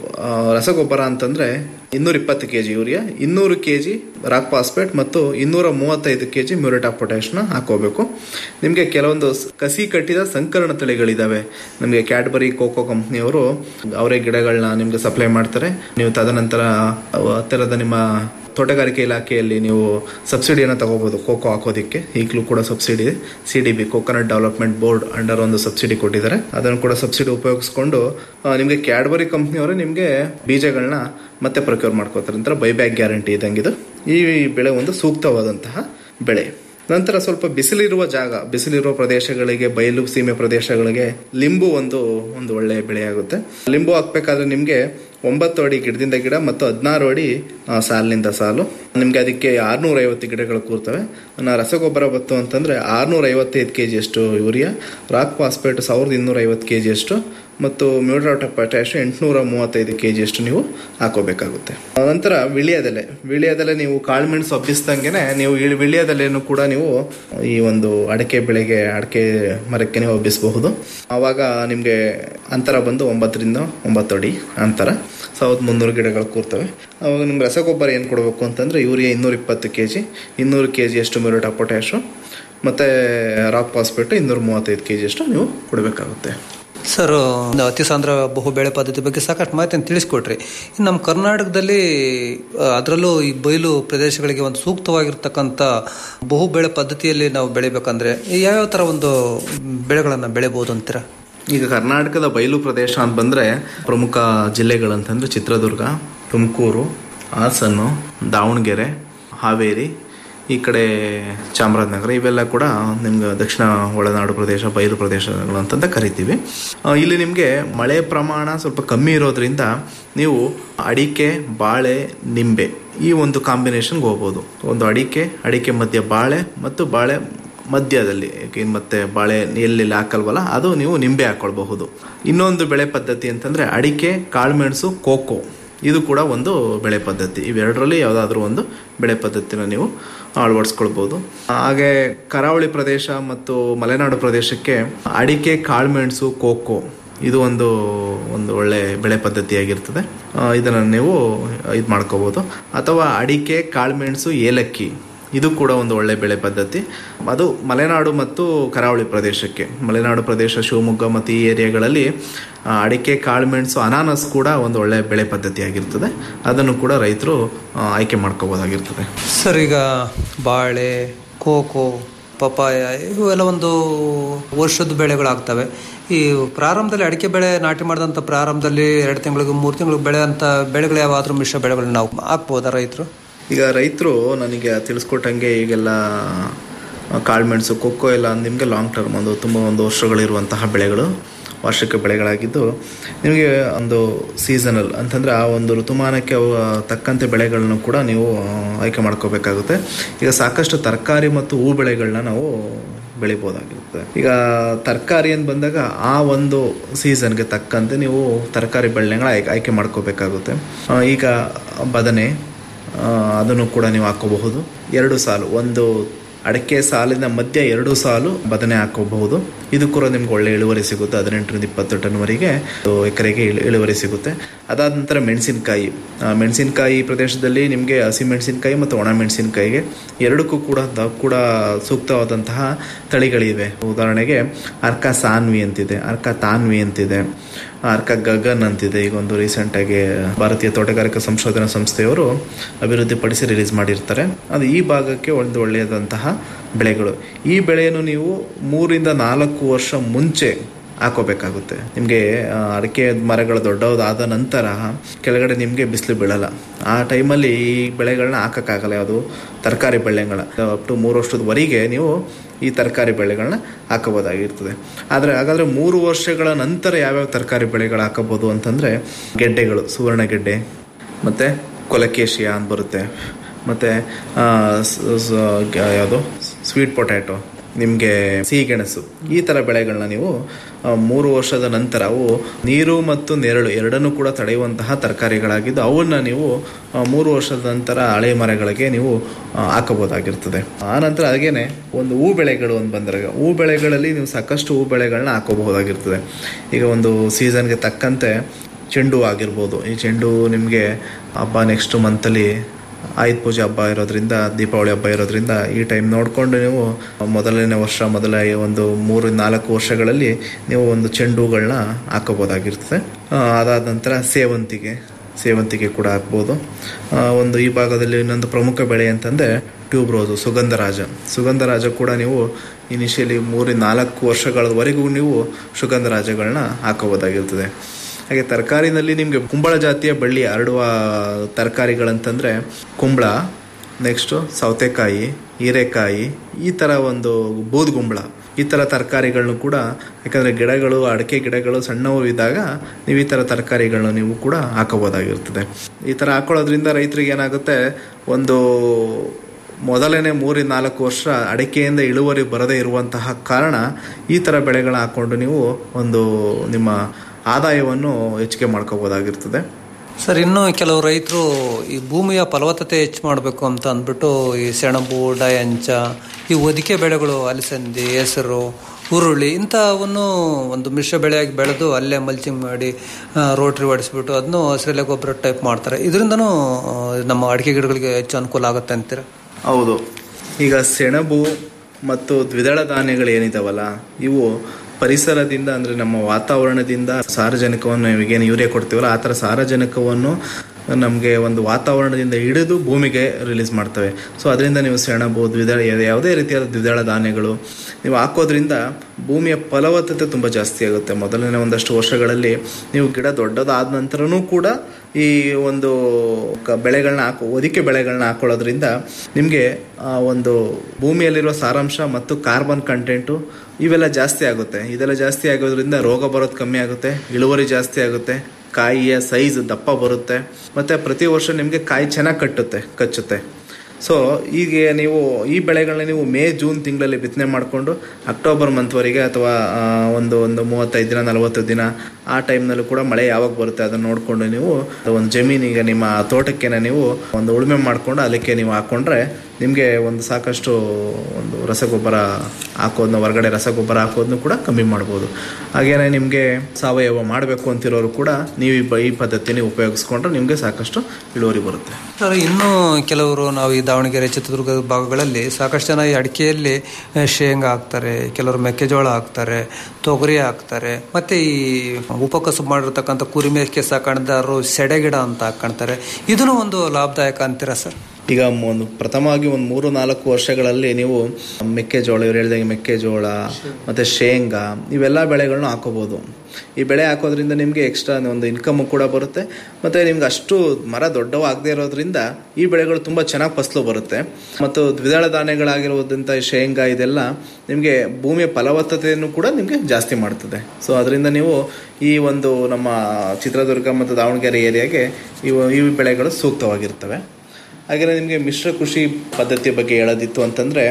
ರಸಗೊಬ್ಬರ ಅಂತಂದ್ರೆ ಇನ್ನೂರ ಇಪ್ಪತ್ತು ಕೆ ಜಿ ಯೂರಿಯಾ ಇನ್ನೂರು ಕೆ ಜಿ ರಾಕ್ ಫಾಸ್ಫೇಟ್ ಮತ್ತು ಇನ್ನೂರ ಮೂವತ್ತೈದು ಕೆ ಜಿ ಮ್ಯೂರೇಟ್ ಆಫ್ ಪೊಟ್ಯಾಶ್ನ ಹಾಕೋಬೇಕು ನಿಮಗೆ ಕೆಲವೊಂದು ಸ್- ಕಸಿ ಕಟ್ಟಿದ ಸಂಕರಣ ತಳಿಗಳಿದಾವೆ ನಮಗೆ ಕ್ಯಾಡ್ಬರಿ ಕೋಕೋ ಕಂಪ್ನಿಯವರು ಅವರೇ ಗಿಡಗಳನ್ನ ನಿಮಗೆ ಸಪ್ಲೈ ಮಾಡ್ತಾರೆ ನೀವು ತದನಂತರ ಅವು ಹತ್ತಿರದ ನಿಮ್ಮ ತೋಟಗಾರಿಕೆ ಇಲಾಖೆಯಲ್ಲಿ ನೀವು ಸಬ್ಸಿಡಿಯನ್ನು ತಗೋಬಹುದು ಕೋಕೋ ಹಾಕೋದಿಕ್ಕೆ ಈಗಲೂ ಕೂಡ ಸಬ್ಸಿಡಿ ಇದೆ C D B coconut development board under ಒಂದು ಸಬ್ಸಿಡಿ ಕೊಟ್ಟಿದ್ದಾರೆ ಅದನ್ನು ಕೂಡ ಸಬ್ಸಿಡಿ ಉಪಯೋಗಿಸ್ಕೊಂಡು ಆ, ನಿಮಗೆ ಕ್ಯಾಡ್ಬರಿ ಕಂಪ್ನಿಯವರೇ ನಿಮಗೆ ಬೀಜಗಳನ್ನ ಮತ್ತೆ ಪ್ರೊಕ್ಯೂರ್ ಮಾಡ್ಕೋತಾರೆ ನಂತರ ಬೈಬ್ಯಾಕ್ ಗ್ಯಾರಂಟಿ ಇದ್ದಂಗಿದು ಈ ಬೆಳೆ ಒಂದು ಸೂಕ್ತವಾದಂತಹ ಬೆಳೆ ನಂತರ ಸ್ವಲ್ಪ ಬಿಸಿಲಿರುವ ಜಾಗ ಬಿಸಿಲಿರುವ ಪ್ರದೇಶಗಳಿಗೆ ಬಯಲು ಸೀಮೆ ಪ್ರದೇಶಗಳಿಗೆ ಲಿಂಬು ಒಂದು ಒಂದು ಒಳ್ಳೆ ಬೆಳೆಯಾಗುತ್ತೆ ಲಿಂಬು ಹಾಕ್ಬೇಕಾದ್ರೆ ನಿಮಗೆ ಒಂಬತ್ತು ಅಡಿ ಗಿಡದಿಂದ ಗಿಡ ಮತ್ತು ಹದಿನಾರು ಅಡಿ ಆ, ಸಾಲಿನಿಂದ ಸಾಲು ನಿಮಗೆ ಅದಕ್ಕೆ ಆರ್ನೂರ ಐವತ್ತು ಗಿಡಗಳು ಕೂರ್ತವೆ ಇನ್ನು ರಸಗೊಬ್ಬರ ಬತ್ತು ಅಂತಂದ್ರೆ ಆರ್ನೂರ ಐವತ್ತೈದು ಕೆ ಜಿಯಷ್ಟು ಯೂರಿಯಾ ರಾಕ್ ಫಾಸ್ಫೇಟ್ ಸಾವಿರದ ಇನ್ನೂರ ಐವತ್ತು ಕೆ ಜಿಯಷ್ಟು ಮತ್ತು ಮ್ಯೂಡ್ರಾಟ್ ಆಫ್ ಪೊಟ್ಯಾಶ್ ಎಂಟುನೂರ ಮೂವತ್ತೈದು ಕೆ ಜಿಯಷ್ಟು ನೀವು ಹಾಕೋಬೇಕಾಗುತ್ತೆ ಆ, ನಂತರ ವಿಳಿಯದೆಲೆ ವಿಳಿಯದೆಲೆ ನೀವು ಕಾಳುಮೆಣಸು ಹಬ್ಬಿಸ್ದಂಗೆನೆ ನೀವು ಈ ವಿಳಿಯದೆಲೆಯನ್ನು ಕೂಡ ನೀವು ಈ ಒಂದು ಅಡಕೆ ಬೆಳೆಗೆ ಅಡಕೆ ಮರಕ್ಕೆ ನೀವು ಹಬ್ಬಿಸಬಹುದು ಆವಾಗ ನಿಮಗೆ ಅಂತರ ಬಂದು ಒಂಬತ್ತರಿಂದ ಒಂಬತ್ತು ಅಡಿ ಅಂತರ ಸಾವಿರದ ಮುನ್ನೂರು ಗಿಡಗಳು ಕೂರ್ತವೆ ಅವಾಗ ನಿಮ್ಗೆ ರಸಗೊಬ್ಬರ ಏನು ಕೊಡಬೇಕು ಅಂತಂದ್ರೆ ಯೂರಿಯಾ ಇನ್ನೂರ ಇಪ್ಪತ್ತು ಕೆ ಜಿ ಇನ್ನೂರು ಕೆ ಜಿಯಷ್ಟು ಮ್ಯೂರೇಟ್ ಆಫ್ ಪೊಟ್ಯಾಶು ಮತ್ತು ರಾಕ್ ಫಾಸ್ಫೇಟ್ ಇನ್ನೂರ ಮೂವತ್ತೈದು ಕೆ ಜಿಯಷ್ಟು ನೀವು ಕೊಡಬೇಕಾಗುತ್ತೆ ಸರ್ ಒಂದು ಅತಿ ಸಾಂದ್ರ ಬಹು ಬೆಳೆ ಪದ್ಧತಿ ಬಗ್ಗೆ ಸಾಕಷ್ಟು ಮಾಹಿತಿಯನ್ನು ತಿಳಿಸ್ಕೊಟ್ರಿ ಇನ್ನು ನಮ್ಮ ಕರ್ನಾಟಕದಲ್ಲಿ ಆ, ಅದರಲ್ಲೂ ಈ ಬಯಲು ಪ್ರದೇಶಗಳಿಗೆ ಒಂದು ಸೂಕ್ತವಾಗಿರ್ತಕ್ಕಂಥ ಬಹು ಬೆಳೆ ಪದ್ಧತಿಯಲ್ಲಿ ನಾವು ಬೆಳಿಬೇಕಂದ್ರೆ ಯಾವ್ಯಾವ ಥರ ಒಂದು ಬೆಳೆಗಳನ್ನು ಬೆಳಿಬೋದು ಅಂತೀರಾ ಈಗ ಕರ್ನಾಟಕದ ಬಯಲು ಪ್ರದೇಶ ಅಂತ ಬಂದ್ರೆ ಪ್ರಮುಖ ಜಿಲ್ಲೆಗಳಂತಂದ್ರೆ ಚಿತ್ರದುರ್ಗ ತುಮಕೂರು ಹಾಸನ್ನು ದಾವಣಗೆರೆ ಹಾವೇರಿ ಈ ಕಡೆ ಚಾಮರಾಜನಗರ ಇವೆಲ್ಲ ಕೂಡ ನಿಮ್ಗೆ ದಕ್ಷಿಣ ಒಳನಾಡು ಪ್ರದೇಶ ಬಯಲು ಪ್ರದೇಶಗಳು ಅಂತಂತ ಕರಿತೀವಿ ಆ, ಇಲ್ಲಿ ನಿಮಗೆ ಮಳೆ ಪ್ರಮಾಣ ಸ್ವಲ್ಪ ಕಮ್ಮಿ ಇರೋದ್ರಿಂದ ನೀವು ಅಡಿಕೆ ಬಾಳೆ ನಿಂಬೆ ಈ ಒಂದು ಕಾಂಬಿನೇಷನ್ಗೆ ಹೋಗ್ಬೋದು ಒಂದು ಅಡಿಕೆ ಅಡಿಕೆ ಮಧ್ಯ ಬಾಳೆ ಮತ್ತು ಬಾಳೆ ಮಧ್ಯದಲ್ಲಿ ಏನ್ ಮತ್ತೆ ಬಾಳೆ ಎಲ್ಲೆಲ್ಲಿ ಹಾಕಲ್ವಲ್ಲ ಅದು ನೀವು ನಿಂಬೆ ಹಾಕೊಳ್ಬಹುದು ಇನ್ನೊಂದು ಬೆಳೆ ಪದ್ಧತಿ ಅಂತಂದ್ರೆ ಅಡಿಕೆ ಕಾಳುಮೆಣಸು ಕೋಕೋ ಇದು ಕೂಡ ಒಂದು ಬೆಳೆ ಪದ್ಧತಿ ಇವೆರಡರಲ್ಲಿ ಯಾವುದಾದ್ರೂ ಒಂದು ಬೆಳೆ ಪದ್ಧತಿನ ನೀವು ಅಳವಡಿಸ್ಕೊಳ್ಬಹುದು ಹಾಗೆ ಕರಾವಳಿ ಪ್ರದೇಶ ಮತ್ತು ಮಲೆನಾಡು ಪ್ರದೇಶಕ್ಕೆ ಅಡಿಕೆ ಕಾಳುಮೆಣಸು ಕೋಕೋ ಇದು ಒಂದು ಒಂದು ಒಳ್ಳೆ ಬೆಳೆ ಪದ್ಧತಿಯಾಗಿರ್ತದೆ ಆ, ಇದನ್ನ ನೀವು ಇದು ಮಾಡ್ಕೋಬಹುದು ಅಥವಾ ಅಡಿಕೆ ಕಾಳುಮೆಣಸು ಏಲಕ್ಕಿ ಇದು ಕೂಡ ಒಂದು ಒಳ್ಳೆ ಬೆಳೆ ಪದ್ಧತಿ ಅದು ಮಲೆನಾಡು ಮತ್ತು ಕರಾವಳಿ ಪ್ರದೇಶಕ್ಕೆ ಮಲೆನಾಡು ಪ್ರದೇಶ ಶಿವಮೊಗ್ಗ ಮತ್ತು ಈ ಏರಿಯಾಗಳಲ್ಲಿ ಆ, ಅಡಿಕೆ ಕಾಳುಮೆಣಸು ಅನಾನಸ್ ಕೂಡ ಒಂದು ಒಳ್ಳೆ ಬೆಳೆ ಪದ್ಧತಿಯಾಗಿರ್ತದೆ ಅದನ್ನು ಕೂಡ ರೈತರು ಆ, ಆಯ್ಕೆ ಮಾಡ್ಕೋಬೋದಾಗಿರ್ತದೆ ಸರ್ ಈಗ ಬಾಳೆ ಕೋಕೋ ಪಪಾಯ ಇವೆಲ್ಲ ಒಂದು ವರ್ಷದ ಬೆಳೆಗಳಾಗ್ತವೆ ಈ ಪ್ರಾರಂಭದಲ್ಲಿ ಅಡಿಕೆ ಬೆಳೆ ನಾಟಿ ಮಾಡಿದಂಥ ಪ್ರಾರಂಭದಲ್ಲಿ ಎರಡು ತಿಂಗಳಿಗೆ ಮೂರು ತಿಂಗಳಿಗೆ ಬೆಳೆ ಅಂತ ಬೆಳೆಗಳು ಯಾವಾದ್ರೂ ಮಿಶ್ರ ಬೆಳೆಗಳನ್ನ ನಾವು ಹಾಕ್ಬೋದಾ ರೈತರು ಈಗ ರೈತರು ನನಗೆ ತಿಳಿಸ್ಕೊಟ್ಟಂಗೆ ಈಗೆಲ್ಲ ಕಾಳುಮೆಣಸು ಕೊಕ್ಕೋ ಎಲ್ಲ ನಿಮಗೆ ಲಾಂಗ್ ಟರ್ಮ್ ಒಂದು ತುಂಬ ಒಂದು ವರ್ಷಗಳಿರುವಂತಹ ಬೆಳೆಗಳು ವಾರ್ಷಿಕ ಬೆಳೆಗಳಾಗಿದ್ದು ನಿಮಗೆ ಒಂದು ಸೀಸನಲ್ ಅಂತಂದರೆ ಆ ಒಂದು ಋತುಮಾನಕ್ಕೆ ಅವು ತಕ್ಕಂತೆ ಬೆಳೆಗಳನ್ನು ಕೂಡ ನೀವು ಆಯ್ಕೆ ಮಾಡ್ಕೋಬೇಕಾಗುತ್ತೆ ಈಗ ಸಾಕಷ್ಟು ತರಕಾರಿ ಮತ್ತು ಹೂ ಬೆಳೆಗಳನ್ನ ನಾವು ಬೆಳಿಬೋದಾಗಿರುತ್ತೆ ಈಗ ತರಕಾರಿ ಅಂತ ಬಂದಾಗ ಆ ಒಂದು ಸೀಸನ್ಗೆ ತಕ್ಕಂತೆ ನೀವು ತರಕಾರಿ ಬೆಳೆಗಳ ಆಯ್ಕೆ ಆಯ್ಕೆ ಮಾಡ್ಕೋಬೇಕಾಗುತ್ತೆ ಆ, ಈಗ ಬದನೆ ಆ, ಅದನ್ನು ಕೂಡ ನೀವು ಹಾಕೋಬಹುದು ಎರಡು ಸಾಲು ಒಂದು ಅಡಕೆ ಸಾಲಿನ ಮಧ್ಯ ಎರಡು ಸಾಲು ಬದನೆ ಹಾಕೋಬಹುದು ಇದು ಕೂಡ ನಿಮ್ಗೆ ಒಳ್ಳೆ ಇಳುವರಿ ಸಿಗುತ್ತೆ ಹದಿನೆಂಟರಿಂದ ಇಪ್ಪತ್ತು ಟನ್ವರೆಗೆ ಇದು ಎಕರೆಗೆ ಇಳು- ಇಳುವರಿ ಸಿಗುತ್ತೆ ಅದಾದ ನಂತರ ಮೆಣಸಿನಕಾಯಿ ಮೆಣಸಿನಕಾಯಿ ಪ್ರದೇಶದಲ್ಲಿ ನಿಮಗೆ ಹಸಿ ಮೆಣಸಿನಕಾಯಿ ಮತ್ತು ಒಣ ಮೆಣಸಿನಕಾಯಿಗೆ ಎರಡಕ್ಕೂ ಕೂಡ ದ- ಕೂಡ ಸೂಕ್ತವಾದಂತಹ ತಳಿಗಳಿವೆ ಉದಾಹರಣೆಗೆ ಅರ್ಕ ಸಾನ್ವಿ ಅಂತಿದೆ ಅರ್ಕ ತಾನ್ವಿ ಅಂತಿದೆ ಅರ್ಕ ಗಗನ್ ಅಂತಿದೆ ಈಗ ಒಂದು ರೀಸೆಂಟ್ ಆಗಿ ಭಾರತೀಯ ತೋಟಗಾರಿಕಾ ಸಂಶೋಧನಾ ಸಂಸ್ಥೆಯವರು ಅಭಿವೃದ್ಧಿಪಡಿಸಿ ರಿಲೀಸ್ ಮಾಡಿರ್ತಾರೆ ಅದು ಈ ಭಾಗಕ್ಕೆ ಒಂದು ಒಳ್ಳೆಯದಂತಹ ಬೆಳೆಗಳು ಈ ಬೆಳೆಯನ್ನು ನೀವು ಮೂರಿಂದ ನಾಲ್ಕು ವರ್ಷ ಮುಂಚೆ ಹಾಕೋಬೇಕಾಗುತ್ತೆ ನಿಮಗೆ ಅಡಿಕೆ ಮರಗಳು ದೊಡ್ಡದಾದ ನಂತರ ಕೆಳಗಡೆ ನಿಮಗೆ ಬಿಸಿಲು ಬೀಳಲ್ಲ ಆ ಟೈಮಲ್ಲಿ ಈ ಬೆಳೆಗಳನ್ನ ಹಾಕೋಕ್ಕಾಗಲ್ಲ ಯಾವುದು ತರಕಾರಿ ಬೆಳೆಗಳ ಅಪ್ ಟು ಮೂರು ವರ್ಷದವರೆಗೆ ನೀವು ಈ ತರಕಾರಿ ಬೆಳೆಗಳನ್ನ ಹಾಕೋಬೋದಾಗಿರ್ತದೆ ಆದರೆ ಹಾಗಾದರೆ ಮೂರು ವರ್ಷಗಳ ನಂತರ ಯಾವ್ಯಾವ ತರಕಾರಿ ಬೆಳೆಗಳು ಹಾಕೋಬೋದು ಅಂತಂದರೆ ಗೆಡ್ಡೆಗಳು ಸುವರ್ಣ ಗೆಡ್ಡೆ ಮತ್ತು ಕೊಲಕೇಶಿಯ ಅಂತ ಬರುತ್ತೆ ಮತ್ತು ಯಾವುದು ಸ್ವೀಟ್ ಪೊಟ್ಯಾಟೊ ನಿಮಗೆ ಸಿಹಿಗೆಣಸು ಈ ಥರ ಬೆಳೆಗಳನ್ನ ನೀವು ಆ, ಮೂರು ವರ್ಷದ ನಂತರ ಅವು ನೀರು ಮತ್ತು ನೆರಳು ಎರಡನ್ನೂ ಕೂಡ ತಡೆಯುವಂತಹ ತರಕಾರಿಗಳಾಗಿದ್ದು ಅವನ್ನ ನೀವು ಆ, ಮೂರು ವರ್ಷದ ನಂತರ ಹಳೆ ಮರಗಳಿಗೆ ನೀವು ಆ, ಹಾಕಬಹುದಾಗಿರ್ತದೆ ಆ ನಂತರ ಹಾಗೇನೆ ಒಂದು ಹೂ ಬೆಳೆಗಳು ಅಂತ ಬಂದಾಗ ಹೂ ಬೆಳೆಗಳಲ್ಲಿ ನೀವು ಸಾಕಷ್ಟು ಹೂ ಬೆಳೆಗಳನ್ನ ಹಾಕೋಬಹುದಾಗಿರ್ತದೆ ಈಗ ಒಂದು ಸೀಸನ್ಗೆ ತಕ್ಕಂತೆ ಚೆಂಡು ಆಗಿರ್ಬೋದು ಈ ಚೆಂಡು ನಿಮಗೆ ಹಬ್ಬ ನೆಕ್ಸ್ಟ್ ಮಂತಲ್ಲಿ ಆಯುಧ ಪೂಜೆ ಹಬ್ಬ ಇರೋದ್ರಿಂದ ದೀಪಾವಳಿ ಹಬ್ಬ ಇರೋದ್ರಿಂದ ಈ ಟೈಮ್ ನೋಡಿಕೊಂಡು ನೀವು ಮೊದಲನೇ ವರ್ಷ ಮೊದಲ ಒಂದು ಮೂರು ನಾಲ್ಕು ವರ್ಷಗಳಲ್ಲಿ ನೀವು ಒಂದು ಚೆಂಡು ಹೂಗಳನ್ನ ಹಾಕೋಬೋದಾಗಿರ್ತದೆ ಆ, ಅದಾದ ನಂತರ ಸೇವಂತಿಗೆ ಸೇವಂತಿಗೆ ಕೂಡ ಹಾಕ್ಬೋದು ಆ, ಒಂದು ಈ ಭಾಗದಲ್ಲಿ ಇನ್ನೊಂದು ಪ್ರಮುಖ ಬೆಳೆ ಅಂತಂದರೆ ಟ್ಯೂಬ್ ರೋಸು ಸುಗಂಧರಾಜ ಸುಗಂಧರಾಜ ಕೂಡ ನೀವು ಇನಿಷಿಯಲಿ ಮೂರು ನಾಲ್ಕು ವರ್ಷಗಳವರೆಗೂ ನೀವು ಸುಗಂಧರಾಜಗಳನ್ನ ಹಾಕೋಬೋದಾಗಿರ್ತದೆ ಹಾಗೆ ತರಕಾರಿನಲ್ಲಿ ನಿಮಗೆ ಕುಂಬಳ ಜಾತಿಯ ಬಳ್ಳಿ ಹರಡುವ ತರಕಾರಿಗಳಂತಂದರೆ ಕುಂಬಳ ನೆಕ್ಸ್ಟು ಸೌತೆಕಾಯಿ ಹೀರೆಕಾಯಿ ಈ ಥರ ಒಂದು ಬೂದ್ಗುಂಬಳ ಈ ಥರ ತರಕಾರಿಗಳನ್ನು ಕೂಡ ಯಾಕಂದರೆ ಗಿಡಗಳು ಅಡಿಕೆ ಗಿಡಗಳು ಸಣ್ಣವು ಇದ್ದಾಗ ನೀವು ಈ ಥರ ತರಕಾರಿಗಳನ್ನ ನೀವು ಕೂಡ ಹಾಕೋಬೋದಾಗಿರ್ತದೆ ಈ ಥರ ಹಾಕೊಳ್ಳೋದ್ರಿಂದ ರೈತರಿಗೆ ಏನಾಗುತ್ತೆ ಒಂದು ಮೊದಲನೇ ಮೂರಿಂದ ನಾಲ್ಕು ವರ್ಷ ಅಡಿಕೆಯಿಂದ ಇಳುವರಿ ಬರದೇ ಇರುವಂತಹ ಕಾರಣ ಈ ಥರ ಬೆಳೆಗಳನ್ನ ಹಾಕ್ಕೊಂಡು ನೀವು ಒಂದು ನಿಮ್ಮ ಆದಾಯವನ್ನು ಹೆಚ್ಚಿಗೆ ಮಾಡ್ಕೋಬೋದಾಗಿರ್ತದೆ ಸರ್ ಇನ್ನು ಕೆಲವು ರೈತರು ಈ ಭೂಮಿಯ ಫಲವತ್ತತೆ ಹೆಚ್ಚು ಮಾಡಬೇಕು ಅಂತ ಅಂದ್ಬಿಟ್ಟು ಈ ಸೆಣಬು ಡಯಂಚ ಈ ಒದಿಕೆ ಬೆಳೆಗಳು ಅಲಸಂದಿ ಹೆಸರು ಹುರುಳಿ ಇಂಥವನ್ನು ಒಂದು ಮಿಶ್ರ ಬೆಳೆಯಾಗಿ ಬೆಳೆದು ಅಲ್ಲೇ ಮಲ್ಚಿಂಗ್ ಮಾಡಿ ಆ, ರೋಟ್ರಿ ಹೊಡಿಸ್ಬಿಟ್ಟು ಅದನ್ನು ಹಸಿರೆಲೆ ಗೊಬ್ಬರ ಟೈಪ್ ಮಾಡ್ತಾರೆ ಇದರಿಂದನೂ ಆ, ನಮ್ಮ ಅಡಿಕೆ ಗಿಡಗಳಿಗೆ ಹೆಚ್ಚು ಅನುಕೂಲ ಆಗುತ್ತೆ ಅಂತೀರ ಹೌದು ಈಗ ಸೆಣಬು ಮತ್ತು ದ್ವಿದಳ ಧಾನ್ಯಗಳು ಏನಿದಾವಲ್ಲ ಇವು ಪರಿಸರದಿಂದ ಅಂದರೆ ನಮ್ಮ ವಾತಾವರಣದಿಂದ ಸಾರಜನಕವನ್ನು ನಾವೀಗೇನು ಯೂರಿಯಾ ಕೊಡ್ತೀವಲ್ಲ ಆ ಥರ ಸಾರಜನಕವನ್ನು ನಮಗೆ ಒಂದು ವಾತಾವರಣದಿಂದ ಹಿಡಿದು ಭೂಮಿಗೆ ರಿಲೀಸ್ ಮಾಡ್ತವೆ ಸೊ ಅದರಿಂದ ನೀವು ಸೆಣಬು ದ್ವಿದಳ ಯಾವುದೇ ರೀತಿಯಾದ ದ್ವಿದಳ ಧಾನ್ಯಗಳು ನೀವು ಹಾಕೋದ್ರಿಂದ ಭೂಮಿಯ ಫಲವತ್ತತೆ ತುಂಬ ಜಾಸ್ತಿ ಆಗುತ್ತೆ ಮೊದಲನೇ ಒಂದಷ್ಟು ವರ್ಷಗಳಲ್ಲಿ ನೀವು ಗಿಡ ದೊಡ್ಡದಾದ ನಂತರನೂ ಕೂಡ ಈ ಒಂದು ಕ- ಬೆಳೆಗಳನ್ನ ಹಾಕೋ ಒದಿಕೆ ಬೆಳೆಗಳನ್ನ ಹಾಕೊಳ್ಳೋದ್ರಿಂದ ನಿಮಗೆ ಒಂದು ಭೂಮಿಯಲ್ಲಿರುವ ಸಾರಾಂಶ ಮತ್ತು ಕಾರ್ಬನ್ ಕಂಟೆಂಟು ಇವೆಲ್ಲ ಜಾಸ್ತಿ ಆಗುತ್ತೆ ಇದೆಲ್ಲ ಜಾಸ್ತಿ ಆಗೋದ್ರಿಂದ ರೋಗ ಬರೋದು ಕಮ್ಮಿ ಆಗುತ್ತೆ ಇಳುವರಿ ಜಾಸ್ತಿ ಆಗುತ್ತೆ ಕಾಯಿಯ ಸೈಜ್ ದಪ್ಪ ಬರುತ್ತೆ ಮತ್ತು ಪ್ರತಿ ವರ್ಷ ನಿಮಗೆ ಕಾಯಿ ಚೆನ್ನಾಗಿ ಕಟ್ಟುತ್ತೆ ಕಚ್ಚುತ್ತೆ ಸೊ ಈಗ ನೀವು ಈ ಬೆಳೆಗಳನ್ನ ನೀವು ಮೇ ಜೂನ್ ತಿಂಗಳಲ್ಲಿ ಬಿತ್ತನೆ ಮಾಡಿಕೊಂಡು ಅಕ್ಟೋಬರ್ ಮಂತ್ವರೆಗೆ ಅಥವಾ ಆ, ಒಂದು ಒಂದು ಮೂವತ್ತೈದು ದಿನ ನಲವತ್ತು ದಿನ ಆ ಟೈಮ್ನಲ್ಲೂ ಕೂಡ ಮಳೆ ಯಾವಾಗ ಬರುತ್ತೆ ಅದನ್ನು ನೋಡಿಕೊಂಡು ನೀವು ಒಂದು ಜಮೀನಿಗೆ ನಿಮ್ಮ ತೋಟಕ್ಕೆ ನೀವು ಒಂದು ಉಳುಮೆ ಮಾಡಿಕೊಂಡು ಅದಕ್ಕೆ ನೀವು ಹಾಕ್ಕೊಂಡ್ರೆ ನಿಮಗೆ ಒಂದು ಸಾಕಷ್ಟು ಒಂದು ರಸಗೊಬ್ಬರ ಹಾಕೋದನ್ನ ಹೊರಗಡೆ ರಸಗೊಬ್ಬರ ಹಾಕೋದನ್ನು ಕೂಡ ಕಮ್ಮಿ ಮಾಡ್ಬೋದು ಹಾಗೇನೆ ನಿಮಗೆ ಸಾವಯವ ಮಾಡಬೇಕು ಅಂತಿರೋರು ಕೂಡ ನೀವು ಈ ಬ- ಈ ಪದ್ಧತಿನ ಉಪಯೋಗಿಸ್ಕೊಂಡ್ರೆ ನಿಮಗೆ ಸಾಕಷ್ಟು ಇಳುವರಿ ಬರುತ್ತೆ ಸರ್ ಇನ್ನೂ ಕೆಲವರು ನಾವು ಈ ದಾವಣಗೆರೆ ಚಿತ್ರದುರ್ಗದ ಭಾಗಗಳಲ್ಲಿ ಸಾಕಷ್ಟು ಜನ ಈ ಅಡಿಕೆಯಲ್ಲಿ ಆ, ಶೇಂಗಾ ಹಾಕ್ತಾರೆ ಕೆಲವರು ಮೆಕ್ಕೆಜೋಳ ಹಾಕ್ತಾರೆ ತೊಗರಿ ಹಾಕ್ತಾರೆ ಮತ್ತೆ ಈ ಉಪಕಸಬು ಮಾಡಿರ್ತಕ್ಕಂಥ ಕುರಿ ಮೇಕೆ ಸಾಕಾಣಿದಾರರು ಸೆಡೆಗಿಡ ಅಂತ ಹಾಕ್ಕೊಳ್ತಾರೆ ಇದನ್ನು ಒಂದು ಲಾಭದಾಯಕ ಅಂತೀರಾ ಸರ್ ಈಗ ಒಂದು ಪ್ರಥಮವಾಗಿ ಒಂದು ಮೂರು ನಾಲ್ಕು ವರ್ಷಗಳಲ್ಲಿ ನೀವು ಮೆಕ್ಕೆಜೋಳ ಇವ್ರು ಹೇಳಿದಂಗೆ ಮೆಕ್ಕೆಜೋಳ ಮತ್ತು ಶೇಂಗಾ ಇವೆಲ್ಲ ಬೆಳೆಗಳನ್ನ ಹಾಕೋಬೋದು ಈ ಬೆಳೆ ಹಾಕೋದ್ರಿಂದ ನಿಮಗೆ ಎಕ್ಸ್ಟ್ರಾ ಒಂದು ಇನ್ಕಮ್ ಕೂಡ ಬರುತ್ತೆ ಮತ್ತು ನಿಮ್ಗೆ ಅಷ್ಟು ಮರ ದೊಡ್ಡವು ಆಗದೆ ಇರೋದ್ರಿಂದ ಈ ಬೆಳೆಗಳು ತುಂಬ ಚೆನ್ನಾಗಿ ಫಸಲು ಬರುತ್ತೆ ಮತ್ತು ದ್ವಿದಳ ಧಾನ್ಯಗಳಾಗಿರೋದ್ರಿಂದ ಈ ಶೇಂಗಾ ಇದೆಲ್ಲ ನಿಮಗೆ ಭೂಮಿಯ ಫಲವತ್ತತೆಯನ್ನು ಕೂಡ ನಿಮಗೆ ಜಾಸ್ತಿ ಮಾಡ್ತದೆ ಸೊ ಅದರಿಂದ ನೀವು ಈ ಒಂದು ನಮ್ಮ ಚಿತ್ರದುರ್ಗ ಮತ್ತು ದಾವಣಗೆರೆ ಏರಿಯಾಗೆ ಇವು ಈ ಬೆಳೆಗಳು ಸೂಕ್ತವಾಗಿರ್ತವೆ ಹಾಗೆಯೇ ನಿಮಗೆ ಮಿಶ್ರ ಕೃಷಿ ಪದ್ಧತಿಯ ಬಗ್ಗೆ ಹೇಳೋದಿತ್ತು ಅಂತಂದರೆ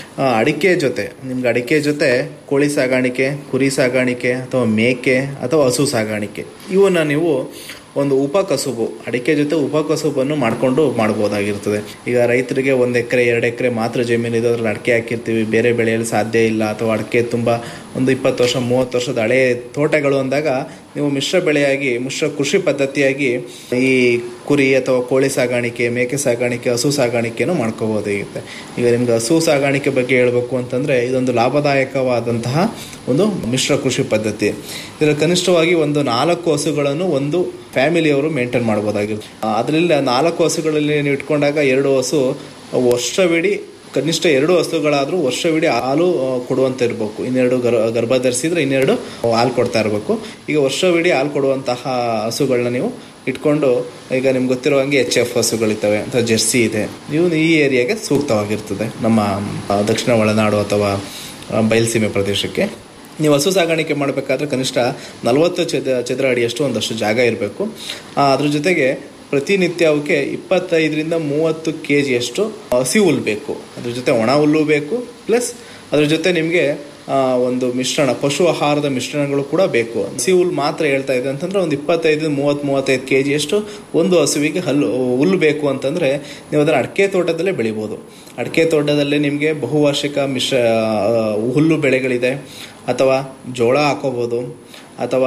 ಅಡಿಕೆ ಜೊತೆ ನಿಮ್ಗೆ ಅಡಿಕೆ ಜೊತೆ ಕೋಳಿ ಸಾಗಾಣಿಕೆ ಕುರಿ ಸಾಗಾಣಿಕೆ ಅಥವಾ ಮೇಕೆ ಅಥವಾ ಹಸು ಸಾಗಾಣಿಕೆ ಇವನ್ನ ನೀವು ಒಂದು ಉಪಕಸುಬು ಅಡಿಕೆ ಜೊತೆ ಉಪಕಸುಬನ್ನು ಮಾಡಿಕೊಂಡು ಮಾಡ್ಬೋದಾಗಿರ್ತದೆ ಈಗ ರೈತರಿಗೆ ಒಂದು ಎಕರೆ ಎರಡು ಎಕರೆ ಮಾತ್ರ ಜಮೀನು ಇದೆ ಅದ್ರಲ್ಲಿ ಅಡಿಕೆ ಹಾಕಿರ್ತೀವಿ ಬೇರೆ ಬೆಳೆಯಲು ಸಾಧ್ಯ ಇಲ್ಲ ಅಥವಾ ಅಡಿಕೆ ತುಂಬ ಒಂದು ಇಪ್ಪತ್ತು ವರ್ಷ ಮೂವತ್ತು ವರ್ಷದ ಹಳೆ ತೋಟಗಳು ಅಂದಾಗ ನೀವು ಮಿಶ್ರ ಬೆಳೆಯಾಗಿ ಮಿಶ್ರ ಕೃಷಿ ಪದ್ಧತಿಯಾಗಿ ಈ ಕುರಿ ಅಥವಾ ಕೋಳಿ ಸಾಗಾಣಿಕೆ ಮೇಕೆ ಸಾಗಾಣಿಕೆ ಹಸು ಸಾಗಾಣಿಕೆಯನ್ನು ಮಾಡ್ಕೋಬೋದಾಗಿರುತ್ತೆ ಈಗ ನಿಮ್ಗೆ ಹಸು ಸಾಗಾಣಿಕೆ ಬಗ್ಗೆ ಹೇಳಬೇಕು ಅಂತಂದರೆ ಇದೊಂದು ಲಾಭದಾಯಕವಾದಂತಹ ಒಂದು ಮಿಶ್ರ ಕೃಷಿ ಪದ್ಧತಿ ಇದರ ಕನಿಷ್ಠವಾಗಿ ಒಂದು ನಾಲ್ಕು ಹಸುಗಳನ್ನು ಒಂದು ಫ್ಯಾಮಿಲಿಯವರು ಮೇಂಟೈನ್ ಮಾಡ್ಬೋದಾಗಿರುತ್ತೆ ಅದರಲ್ಲಿ ನಾಲ್ಕು ಹಸುಗಳಲ್ಲಿ ನೀವು ಇಟ್ಕೊಂಡಾಗ ಎರಡು ಹಸು ವರ್ಷವಿಡೀ ಕನಿಷ್ಠ ಎರಡು ಹಸುಗಳಾದರೂ ವರ್ಷವಿಡೀ ಹಾಲು ಆ, ಕೊಡುವಂತ ಇರಬೇಕು ಇನ್ನೆರಡು ಗರ್ ಗರ್ಭ ಧರಿಸಿದ್ರೆ ಇನ್ನೆರಡು ಹಾಲು ಕೊಡ್ತಾ ಇರಬೇಕು ಈಗ ವರ್ಷವಿಡೀ ಹಾಲು ಕೊಡುವಂತಹ ಹಸುಗಳನ್ನ ನೀವು ಇಟ್ಕೊಂಡು ಈಗ ನಿಮ್ಗೆ ಗೊತ್ತಿರೋ ಹಂಗೆ ಎಚ್ ಎಫ್ ಹಸುಗಳಿರ್ತವೆ ಅಥವಾ ಜೆರ್ಸಿ ಇದೆ ನೀವು ಈ ಏರಿಯಾಗೆ ಸೂಕ್ತವಾಗಿರ್ತದೆ ನಮ್ಮ ಆ, ದಕ್ಷಿಣ ಒಳನಾಡು ಅಥವಾ ಆ, ಬಯಲುಸೀಮೆ ಪ್ರದೇಶಕ್ಕೆ ನೀವು ಹಸು ಸಾಗಾಣಿಕೆ ಮಾಡಬೇಕಾದ್ರೆ ಕನಿಷ್ಠ ನಲವತ್ತು ಚದ ಚದರ ಅಡಿಯಷ್ಟು ಒಂದಷ್ಟು ಜಾಗ ಇರಬೇಕು ಅದ್ರ ಜೊತೆಗೆ ಪ್ರತಿನಿತ್ಯ ಅವಕ್ಕೆ ಇಪ್ಪತ್ತೈದರಿಂದ ಮೂವತ್ತು ಕೆ ಜಿಯಷ್ಟು ಹಸಿ ಹುಲ್ಲು ಬೇಕು ಅದ್ರ ಜೊತೆ ಒಣ ಹುಲ್ಲು ಬೇಕು ಪ್ಲಸ್ ಅದ್ರ ಜೊತೆ ನಿಮಗೆ ಒಂದು ಮಿಶ್ರಣ ಪಶು ಆಹಾರದ ಮಿಶ್ರಣಗಳು ಕೂಡ ಬೇಕು ಹಸಿ ಹುಲ್ಲು ಮಾತ್ರ ಹೇಳ್ತಾ ಇದೆ ಅಂತಂದ್ರೆ ಒಂದು ಇಪ್ಪತ್ತೈದು ಮೂವತ್ತು ಮೂವತ್ತೈದು ಕೆ ಜಿಯಷ್ಟು ಒಂದು ಹಸುವಿಗೆ ಹಲ್ಲು ಹುಲ್ಲು ಬೇಕು ಅಂತಂದರೆ ನೀವು ಅದನ್ನು ಅಡಿಕೆ ತೋಟದಲ್ಲೇ ಬೆಳಿಬೋದು ಅಡಿಕೆ ತೋಟದಲ್ಲೇ ನಿಮಗೆ ಬಹುವಾರ್ಷಿಕ ಮಿಶ್ರ ಆ, ಹುಲ್ಲು ಬೆಳೆಗಳಿದೆ ಅಥವಾ ಜೋಳ ಹಾಕೋಬೋದು ಅಥವಾ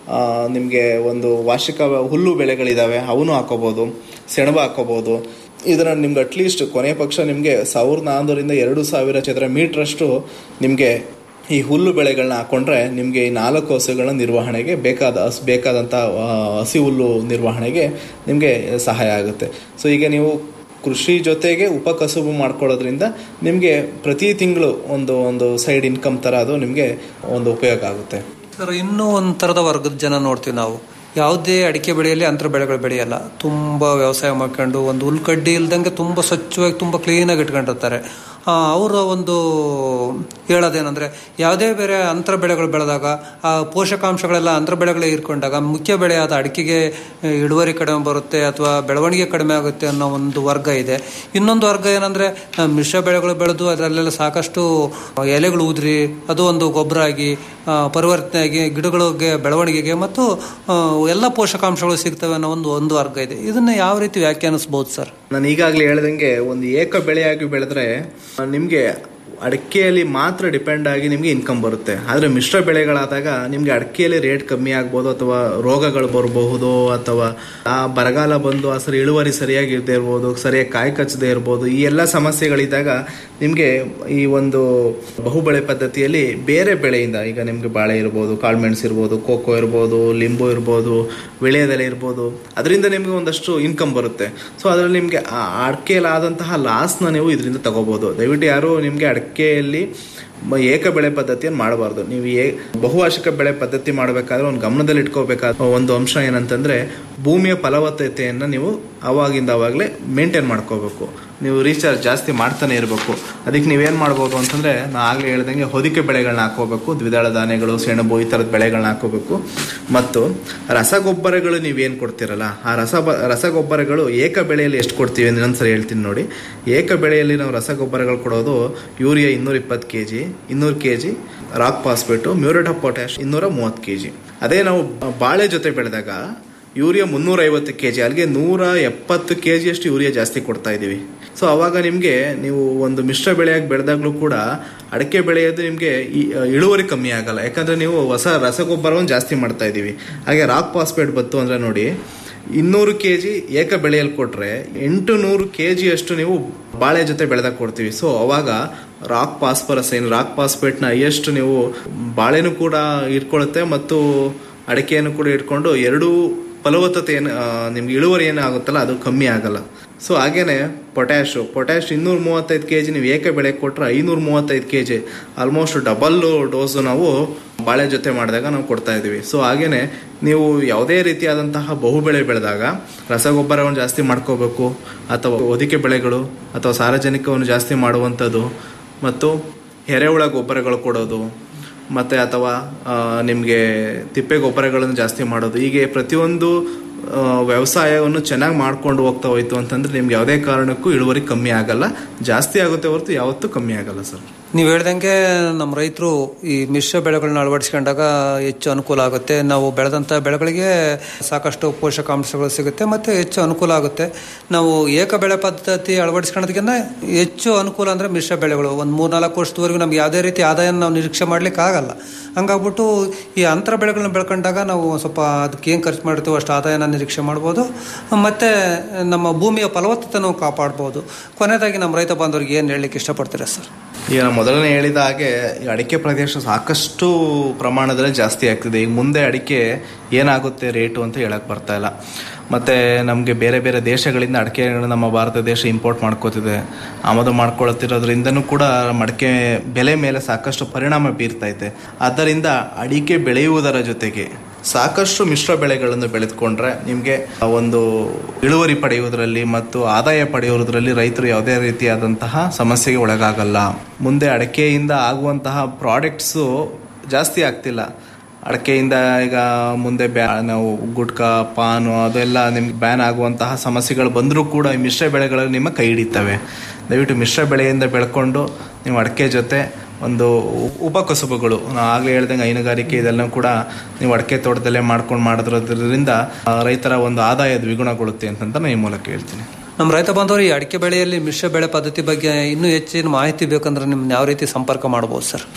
ನಿಮಗೆ ಒಂದು ವಾರ್ಷಿಕ ಹುಲ್ಲು ಬೆಳೆಗಳಿದಾವೆ ಅವನು ಹಾಕೋಬಹುದು ಸೆಣಬು ಹಾಕೋಬಹುದು ಇದರ ನಿಮ್ಗೆ ಅಟ್ಲೀಸ್ಟ್ ಕೊನೆ ಪಕ್ಷ ನಿಮಗೆ ಸಾವಿರದ ನಾನ್ನೂರಿಂದ ಎರಡು ಸಾವಿರ ಚದರ ಮೀಟ್ರಷ್ಟು ನಿಮಗೆ ಈ ಹುಲ್ಲು ಬೆಳೆಗಳನ್ನ ಹಾಕೊಂಡ್ರೆ ನಿಮಗೆ ಈ ನಾಲ್ಕು ಹಸುಗಳ ನಿರ್ವಹಣೆಗೆ ಬೇಕಾದ ಹಸು ಬೇಕಾದಂಥ ಆ, ಹಸಿ ಹುಲ್ಲು ನಿರ್ವಹಣೆಗೆ ನಿಮಗೆ ಸಹಾಯ ಆಗುತ್ತೆ ಸೊ ಈಗ ನೀವು ಕೃಷಿ ಜೊತೆಗೆ ಉಪಕಸುಬು ಮಾಡ್ಕೊಳ್ಳೋದ್ರಿಂದ ನಿಮಗೆ ಪ್ರತಿ ತಿಂಗಳು ಒಂದು ಒಂದು ಸೈಡ್ ಇನ್ಕಮ್ ಥರ ಅದು ನಿಮಗೆ ಒಂದು ಉಪಯೋಗ ಆಗುತ್ತೆ ಸರ್ ಇನ್ನೂ ಒಂದು ಥರದ ವರ್ಗದ ಜನ ನೋಡ್ತೀವಿ ನಾವು ಯಾವುದೇ ಅಡಿಕೆ ಬೆಳೆಯಲ್ಲಿ ಅಂತರ ಬೆಳೆಗಳು ಬೆಳೆಯಲ್ಲ ತುಂಬ ವ್ಯವಸಾಯ ಮಾಡ್ಕೊಂಡು ಒಂದು ಹುಲ್ಕಡ್ಡಿ ಇಲ್ದಂಗೆ ತುಂಬ ಸ್ವಚ್ಛವಾಗಿ ತುಂಬ ಕ್ಲೀನಾಗಿ ಇಟ್ಕೊಂಡಿರ್ತಾರೆ ಅವರ ಒಂದು ಹೇಳೋದೇನೆಂದರೆ ಯಾವುದೇ ಬೇರೆ ಅಂತರ ಬೆಳೆಗಳು ಬೆಳೆದಾಗ ಆ ಪೋಷಕಾಂಶಗಳೆಲ್ಲ ಅಂತರ ಬೆಳೆಗಳೇ ಇರ್ಕೊಂಡಾಗ ಮುಖ್ಯ ಬೆಳೆಯಾದ ಅಡಿಕೆಗೆ ಆ, ಇಳುವರಿ ಕಡಿಮೆ ಬರುತ್ತೆ ಅಥವಾ ಬೆಳವಣಿಗೆ ಕಡಿಮೆ ಆಗುತ್ತೆ ಅನ್ನೋ ಒಂದು ವರ್ಗ ಇದೆ ಇನ್ನೊಂದು ವರ್ಗ ಏನಂದರೆ ಮಿಶ್ರ ಬೆಳೆಗಳು ಬೆಳೆದು ಅದರಲ್ಲೆಲ್ಲ ಸಾಕಷ್ಟು ಎಲೆಗಳು ಉದುರಿ ಅದು ಒಂದು ಗೊಬ್ಬರ ಆಗಿ ಆ, ಪರಿವರ್ತನೆ ಆಗಿ ಗಿಡಗಳಿಗೆ ಬೆಳವಣಿಗೆಗೆ ಮತ್ತು ಆ, ಎಲ್ಲ ಪೋಷಕಾಂಶಗಳು ಸಿಗ್ತವೆ ಅನ್ನೋ ಒಂದು ಒಂದು ವರ್ಗ ಇದೆ ಇದನ್ನ ಯಾವ ರೀತಿ ವ್ಯಾಖ್ಯಾನಿಸ್ಬೋದು ಸರ್ ನಾನು ಈಗಾಗಲೇ ಹೇಳ್ದಂಗೆ ಒಂದು ಏಕ ಬೆಳೆಯಾಗಿ ಬೆಳೆದ್ರೆ ನಿಮಗೆ ಅಡಿಕೆಯಲ್ಲಿ ಮಾತ್ರ ಡಿಪೆಂಡ್ ಆಗಿ ನಿಮಗೆ ಇನ್ಕಮ್ ಬರುತ್ತೆ ಆದರೆ ಮಿಶ್ರ ಬೆಳೆಗಳಾದಾಗ ನಿಮಗೆ ಅಡಿಕೆಯಲ್ಲಿ ರೇಟ್ ಕಮ್ಮಿ ಆಗ್ಬೋದು ಅಥವಾ ರೋಗಗಳು ಬರಬಹುದು ಅಥವಾ ಆ ಬರಗಾಲ ಬಂದು ಆ ಸರಿ ಇಳುವರಿ ಸರಿಯಾಗಿ ಇರದೇ ಇರ್ಬೋದು ಸರಿಯಾಗಿ ಕಾಯಿ ಕಚ್ಚದೇ ಇರ್ಬೋದು ಈ ಎಲ್ಲ ಸಮಸ್ಯೆಗಳಿದ್ದಾಗ ನಿಮಗೆ ಈ ಒಂದು ಬಹುಬೆಳೆ ಪದ್ಧತಿಯಲ್ಲಿ ಬೇರೆ ಬೆಳೆಯಿಂದ ಈಗ ನಿಮಗೆ ಬಾಳೆ ಇರ್ಬೋದು ಕಾಳುಮೆಣಸು ಇರ್ಬೋದು ಕೋಕೋ ಇರ್ಬೋದು ಲಿಂಬು ಇರ್ಬೋದು ವಿಳೆದೆಲೆ ಇರ್ಬೋದು ಅದರಿಂದ ನಿಮಗೆ ಒಂದಷ್ಟು ಇನ್ಕಮ್ ಬರುತ್ತೆ ಸೊ ಅದರಲ್ಲಿ ನಿಮಗೆ ಆ ಅಡಿಕೆಯಲ್ಲಿ ಆದಂತಹ ಲಾಸ್ನ ನೀವು ಇದರಿಂದ ತಗೋಬಹುದು ದಯವಿಟ್ಟು ಯಾರು ನಿಮಗೆ ಅಡಿಕೆಯಲ್ಲಿ ಮ- ಏಕ ಬೆಳೆ ಪದ್ಧತಿಯನ್ನು ಮಾಡಬಾರ್ದು ನೀವು ಏ ಬಹುವಾರ್ಷಿಕ ಬೆಳೆ ಪದ್ಧತಿ ಮಾಡಬೇಕಾದ್ರೆ ಒಂದು ಗಮನದಲ್ಲಿ ಇಟ್ಕೋಬೇಕಾದ ಒಂದು ಅಂಶ ಏನಂತಂದ್ರೆ ಭೂಮಿಯ ಫಲವತ್ತತೆಯನ್ನು ನೀವು ಅವಾಗಿಂದ ಅವಾಗಲೇ ಮೇಂಟೈನ್ ಮಾಡ್ಕೋಬೇಕು ನೀವು ರೀಚಾರ್ಜ್ ಜಾಸ್ತಿ ಮಾಡ್ತಾನೆ ಇರಬೇಕು ಅದಕ್ಕೆ ನೀವೇನು ಮಾಡ್ಬೋದು ಅಂತಂದ್ರೆ ನಾ ಆಗಲೇ ಹೇಳ್ದಂಗೆ ಹೊದಿಕೆ ಬೆಳೆಗಳನ್ನ ಹಾಕೋಬೇಕು ದ್ವಿದಳ ಧಾನ್ಯಗಳು ಸೆಣಬು ಈ ಥರದ ಬೆಳೆಗಳನ್ನ ಹಾಕೋಬೇಕು ಮತ್ತು ರಸಗೊಬ್ಬರಗಳು ನೀವೇನು ಕೊಡ್ತೀರಲ್ಲ ಆ ರಸ ರಸಗೊಬ್ಬರಗಳು ಏಕ ಬೆಳೆಯಲ್ಲಿ ಎಷ್ಟು ಕೊಡ್ತೀವಿ ಅಂತ ಇನ್ನೊಂದ್ಸರಿ ಹೇಳ್ತೀನಿ ನೋಡಿ ಏಕ ಬೆಳೆಯಲ್ಲಿ ನಾವು ರಸಗೊಬ್ಬರಗಳು ಕೊಡೋದು ಯೂರಿಯಾ ಇನ್ನೂರ ಇಪ್ಪತ್ತು ಕೆ ಜಿ ಇನ್ನೂರು K G rock phosphate muriate of potash ಇನ್ನೂರ ಮೂವತ್ತು ಕೆ ಜಿ ಅದೇ ನಾವು ಬಾಳೆ ಜೊತೆ ಬೆಳೆದಾಗ ಯೂರಿಯಾ ಮುನ್ನೂರ ಐವತ್ತು ಕೆ ಜಿ ಅಲ್ಲಿಗೆ ನೂರ ಎಪ್ಪತ್ತು ಕೆ ಜಿಯಷ್ಟು ಯೂರಿಯಾ ಜಾಸ್ತಿ ಕೊಡ್ತಾ ಇದ್ದೀವಿ ಸೊ ಅವಾಗ ನಿಮಗೆ ನೀವು ಒಂದು ಮಿಶ್ರ ಬೆಳೆಯಾಗಿ ಬೆಳೆದಾಗಲೂ ಕೂಡ ಅಡಿಕೆ ಬೆಳೆಯೋದು ನಿಮಗೆ ಇಳುವರಿ ಕಮ್ಮಿ ಆಗಲ್ಲ ಯಾಕಂದ್ರೆ ನೀವು ಹೊಸ ರಸಗೊಬ್ಬರವನ್ನು ಜಾಸ್ತಿ ಮಾಡ್ತಾ ಇದ್ದೀವಿ ಹಾಗೆ ರಾಕ್ ಫಾಸ್ಫೇಟ್ ಬತ್ತು ಅಂದ್ರೆ ನೋಡಿ ಇನ್ನೂರು ಕೆ ಜಿ ಏಕ ಬೆಳೆಯಲ್ಲಿ ಕೊಟ್ರೆ ಎಂಟು ನೂರು ಕೆ ಜಿಯಷ್ಟು ನೀವು ಬಾಳೆ ಜೊತೆ ಬೆಳೆದಾಗ ಕೊಡ್ತೀವಿ ಸೊ ಅವಾಗ ರಾಕ್ ಫಾಸ್ಫರಸ್ ಏನು ರಾಕ್ ಫಾಸ್ಫೇಟ್ನ ಹೈಯೆಸ್ಟ್ ನೀವು ಬಾಳೆನೂ ಕೂಡ ಇಟ್ಕೊಳ್ಳುತ್ತೆ ಮತ್ತು ಅಡಿಕೆಯನ್ನು ಕೂಡ ಇಟ್ಕೊಂಡು ಎರಡೂ ಫಲವತ್ತತೆ ಏನು ಆ, ನಿಮ್ಗೆ ಇಳುವರಿ ಏನಾಗುತ್ತಲ್ಲ ಅದು ಕಮ್ಮಿ ಆಗಲ್ಲ ಸೊ ಹಾಗೇನೆ ಪೊಟ್ಯಾಶು ಪೊಟ್ಯಾಶ್ ಇನ್ನೂರ ಮೂವತ್ತೈದು ಕೆ ಜಿ ನೀವು ಏಕ ಬೆಳೆ ಕೊಟ್ಟರೆ ಐನೂರ ಮೂವತ್ತೈದು K G almost double dose ನಾವು ಬಾಳೆ ಜೊತೆ ಮಾಡಿದಾಗ ನಾವು ಕೊಡ್ತಾ ಇದ್ದೀವಿ ಸೊ ಹಾಗೇನೆ ನೀವು ಯಾವುದೇ ರೀತಿಯಾದಂತಹ ಬಹುಬೆಳೆ ಬೆಳೆದಾಗ ರಸಗೊಬ್ಬರವನ್ನು ಜಾಸ್ತಿ ಮಾಡ್ಕೋಬೇಕು ಅಥವಾ ಹೊದಿಕೆ ಬೆಳೆಗಳು ಅಥವಾ ಸಾರಜನಿಕವನ್ನು ಜಾಸ್ತಿ ಮಾಡುವಂಥದ್ದು ಮತ್ತು ಎರೆಹುಳ ಗೊಬ್ಬರಗಳು ಕೊಡೋದು ಮತ್ತು ಅಥವಾ ನಿಮಗೆ ತಿಪ್ಪೆ ಗೊಬ್ಬರಗಳನ್ನು ಜಾಸ್ತಿ ಮಾಡೋದು ಹೀಗೆ ಪ್ರತಿಯೊಂದು ಆ, ವ್ಯವಸಾಯವನ್ನು ಚೆನ್ನಾಗಿ ಮಾಡ್ಕೊಂಡು ಹೋಗ್ತಾ ಹೋಯ್ತು ಅಂತಂದ್ರೆ ನಿಮ್ಗೆ ಯಾವುದೇ ಕಾರಣಕ್ಕೂ ಇಳುವರಿ ಕಮ್ಮಿ ಆಗಲ್ಲ ಜಾಸ್ತಿ ಆಗುತ್ತೆ ಹೊರತು ಯಾವತ್ತೂ ಕಮ್ಮಿ ಆಗಲ್ಲ ಸರ್ ನೀವು ಹೇಳ್ದಂಗೆ ನಮ್ಮ ರೈತರು ಈ ಮಿಶ್ರ ಬೆಳೆಗಳನ್ನ ಅಳವಡಿಸ್ಕೊಂಡಾಗ ಹೆಚ್ಚು ಅನುಕೂಲ ಆಗುತ್ತೆ ನಾವು ಬೆಳೆದಂಥ ಬೆಳೆಗಳಿಗೆ ಸಾಕಷ್ಟು ಪೋಷಕಾಂಶಗಳು ಸಿಗುತ್ತೆ ಮತ್ತು ಹೆಚ್ಚು ಅನುಕೂಲ ಆಗುತ್ತೆ ನಾವು ಏಕ ಬೆಳೆ ಪದ್ಧತಿ ಅಳವಡಿಸ್ಕೊಳ್ಳೋದಕ್ಕಿಂತ ಹೆಚ್ಚು ಅನುಕೂಲ ಅಂದರೆ ಮಿಶ್ರ ಬೆಳೆಗಳು ಒಂದು ಮೂರ್ನಾಲ್ಕು ವರ್ಷದವರೆಗೂ ನಮ್ಗೆ ಯಾವುದೇ ರೀತಿ ಆದಾಯ ನಾವು ನಿರೀಕ್ಷೆ ಮಾಡ್ಲಿಕ್ಕೆ ಆಗಲ್ಲ ಹಂಗಾಗ್ಬಿಟ್ಟು ಈ ಅಂತರ ಬೆಳೆಗಳನ್ನ ಬೆಳ್ಕೊಂಡಾಗ ನಾವು ಸ್ವಲ್ಪ ಅದಕ್ಕೆ ಏನು ಖರ್ಚು ಮಾಡ್ತೀವೋ ಅಷ್ಟು ಆದಾಯನ ನಿರೀಕ್ಷೆ ಮಾಡ್ಬೋದು ಮತ್ತು ನಮ್ಮ ಭೂಮಿಯ ಫಲವತ್ತತೆ ನಾವು ಕಾಪಾಡ್ಬೋದು ಕೊನೆಯದಾಗಿ ನಮ್ಮ ರೈತ ಬಾಂಧವರಿಗೆ ಏನು ಹೇಳಲಿಕ್ಕೆ ಇಷ್ಟಪಡ್ತೀರಾ ಸರ್ ಈಗ ನಾನು ಮೊದಲನೇ ಹೇಳಿದ ಹಾಗೆ ಈ ಅಡಿಕೆ ಪ್ರದೇಶ ಸಾಕಷ್ಟು ಪ್ರಮಾಣದಲ್ಲಿ ಜಾಸ್ತಿ ಆಗ್ತಿದೆ ಈಗ ಮುಂದೆ ಅಡಿಕೆ ಏನಾಗುತ್ತೆ ರೇಟು ಅಂತ ಹೇಳಕ್ ಬರ್ತಾ ಇಲ್ಲ ಮತ್ತೆ ನಮಗೆ ಬೇರೆ ಬೇರೆ ದೇಶಗಳಿಂದ ಅಡಿಕೆಗಳನ್ನ ನಮ್ಮ ಭಾರತ ದೇಶ ಇಂಪೋರ್ಟ್ ಮಾಡ್ಕೋತಿದೆ ಆಮದು ಮಾಡ್ಕೊಳ್ತಿರೋದ್ರಿಂದನೂ ಕೂಡ ಮಡಿಕೆ ಬೆಲೆ ಮೇಲೆ ಸಾಕಷ್ಟು ಪರಿಣಾಮ ಬೀರ್ತೈತೆ ಆದ್ದರಿಂದ ಅಡಿಕೆ ಬೆಳೆಯುವುದರ ಜೊತೆಗೆ ಸಾಕಷ್ಟು ಮಿಶ್ರ ಬೆಳೆಗಳನ್ನು ಬೆಳೆದುಕೊಂಡ್ರೆ ನಿಮಗೆ ಒಂದು ಇಳುವರಿ ಪಡೆಯುವುದರಲ್ಲಿ ಮತ್ತು ಆದಾಯ ಪಡೆಯುವುದರಲ್ಲಿ ರೈತರು ಯಾವುದೇ ರೀತಿಯಾದಂತಹ ಸಮಸ್ಯೆಗೆ ಒಳಗಾಗಲ್ಲ ಮುಂದೆ ಅಡಿಕೆಯಿಂದ ಆಗುವಂತಹ ಪ್ರಾಡಕ್ಟ್ಸು ಜಾಸ್ತಿ ಆಗ್ತಿಲ್ಲ ಅಡಿಕೆಯಿಂದ ಈಗ ಮುಂದೆ ಬ್ಯಾ ನಾವು ಗುಟ್ಕಾ ಪಾನು ಅದೆಲ್ಲ ನಿಮ್ಗೆ ಬ್ಯಾನ್ ಆಗುವಂತಹ ಸಮಸ್ಯೆಗಳು ಬಂದರೂ ಕೂಡ ಈ ಮಿಶ್ರ ಬೆಳೆಗಳು ನಿಮ್ಮ ಕೈ ಹಿಡಿತವೆ ದಯವಿಟ್ಟು ಮಿಶ್ರ ಬೆಳೆಯಿಂದ ಬೆಳ್ಕೊಂಡು ನೀವು ಅಡಿಕೆ ಜೊತೆ ಒಂದು ಉಪಕಸುಬುಗಳು ನಾವು ಆಗಲೇ ಹೇಳ್ದಂಗೆ ಹೈನುಗಾರಿಕೆ ಇದೆಲ್ಲ ಕೂಡ ನೀವು ಅಡಿಕೆ ತೋಟದಲ್ಲೇ ಮಾಡ್ಕೊಂಡು ಮಾಡೋದ್ರಿಂದ ಆ, ರೈತರ ಒಂದು ಆದಾಯ ದ್ವಿಗುಣಗೊಳ್ಳುತ್ತೆ ಅಂತಂತ ನಾನು ಈ ಮೂಲಕ ಹೇಳ್ತೀನಿ ನಮ್ಮ ರೈತ ಬಾಂಧವರು ಈ ಅಡಿಕೆ ಬೆಳೆಯಲ್ಲಿ ಮಿಶ್ರ ಬೆಳೆ ಪದ್ಧತಿ ಬಗ್ಗೆ ಇನ್ನೂ ಹೆಚ್ಚಿನ ಮಾಹಿತಿ ಬೇಕಂದ್ರೆ ನಿಮ್ನ ಯಾವ ರೀತಿ ಸಂಪರ್ಕ ಮಾಡ್ಬೋದು ಸರ್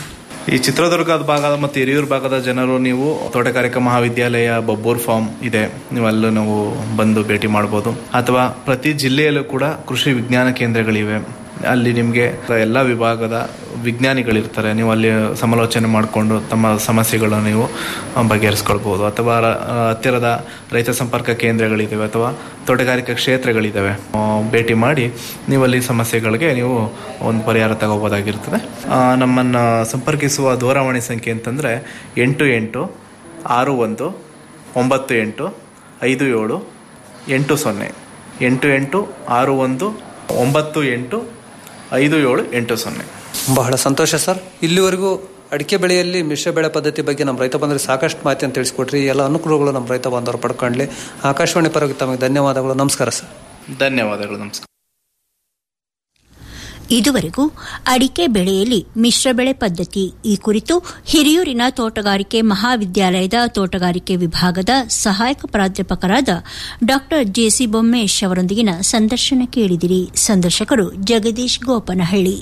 ಈ ಚಿತ್ರದುರ್ಗದ ಭಾಗದ ಮತ್ತು ಹಿರಿಯೂರು ಭಾಗದ ಜನರು ನೀವು ತೋಟಗಾರಿಕಾ ಮಹಾವಿದ್ಯಾಲಯ ಬಬ್ಬೂರ್ ಫಾರ್ಮ್ ಇದೆ ನೀವು ಅಲ್ಲೂ ನಾವು ಬಂದು ಭೇಟಿ ಮಾಡ್ಬೋದು ಅಥವಾ ಪ್ರತಿ ಜಿಲ್ಲೆಯಲ್ಲೂ ಕೂಡ ಕೃಷಿ ವಿಜ್ಞಾನ ಕೇಂದ್ರಗಳಿವೆ ಅಲ್ಲಿ ನಿಮಗೆ ಎಲ್ಲ ವಿಭಾಗದ ವಿಜ್ಞಾನಿಗಳಿರ್ತಾರೆ ನೀವು ಅಲ್ಲಿ ಸಮಾಲೋಚನೆ ಮಾಡಿಕೊಂಡು ತಮ್ಮ ಸಮಸ್ಯೆಗಳನ್ನು ನೀವು ಬಗೆಹರಿಸ್ಕೊಳ್ಬೋದು ಅಥವಾ ರ- ಹತ್ತಿರದ ರೈತ ಸಂಪರ್ಕ ಕೇಂದ್ರಗಳಿದ್ದಾವೆ ಅಥವಾ ತೋಟಗಾರಿಕಾ ಕ್ಷೇತ್ರಗಳಿದ್ದಾವೆ ಆ, ಭೇಟಿ ಮಾಡಿ ನೀವು ಅಲ್ಲಿ ಸಮಸ್ಯೆಗಳಿಗೆ ನೀವು ಒಂದು ಪರಿಹಾರ ತಗೋಬೋದಾಗಿರ್ತದೆ ಆ, ನಮ್ಮನ್ನು ಸಂಪರ್ಕಿಸುವ ದೂರವಾಣಿ ಸಂಖ್ಯೆ ಅಂತಂದರೆ ಎಂಟು ಎಂಟು ಆರು ಒಂದು ಒಂಬತ್ತು ಎಂಟು ಐದು ಏಳು ಎಂಟು ಸೊನ್ನೆ ಎಂಟು ಎಂಟು ಆರು ಒಂದು ಒಂಬತ್ತು ಎಂಟು ಐದು ಏಳು ಎಂಟು ಸೊನ್ನೆ ಬಹಳ ಸಂತೋಷ ಸರ್ ಇಲ್ಲಿವರೆಗೂ ಅಡಿಕೆ ಬೆಳೆಯಲ್ಲಿ ಮಿಶ್ರ ಬೆಳೆ ಪದ್ಧತಿ ಬಗ್ಗೆ ನಮ್ಮ ರೈತ ಬಂದರೆ ಸಾಕಷ್ಟು ಮಾಹಿತಿಯನ್ನು ತಿಳಿಸ್ಕೊಟ್ರಿ ಈ ಎಲ್ಲ ಅನುಕೂಲಗಳು ನಮ್ಮ ರೈತ ಬಾಂಧವರು ಪಡ್ಕೊಳ್ಳಿ ಆಕಾಶವಾಣಿ ಪರವಾಗಿ ತಮಗೆ ಧನ್ಯವಾದಗಳು ನಮಸ್ಕಾರ ಸರ್ ಧನ್ಯವಾದಗಳು ನಮಸ್ಕಾರ ಇದುವರೆಗೂ ಅಡಿಕೆ ಬೆಳೆಯಲ್ಲಿ ಮಿಶ್ರ ಬೆಳೆ ಪದ್ಧತಿ ಈ ಕುರಿತು ಹಿರಿಯೂರಿನ ತೋಟಗಾರಿಕೆ ಮಹಾವಿದ್ಯಾಲಯದ ತೋಟಗಾರಿಕೆ ವಿಭಾಗದ ಸಹಾಯಕ ಪ್ರಾಧ್ಯಾಪಕರಾದ ಡಾ ಜೆಸಿ ಬೊಮ್ಮೇಶ್ ಅವರೊಂದಿಗಿನ ಸಂದರ್ಶನ ಕೇಳಿದಿರಿ ಸಂದರ್ಶಕರು ಜಗದೀಶ್ ಗೋಪನಹಳ್ಳಿ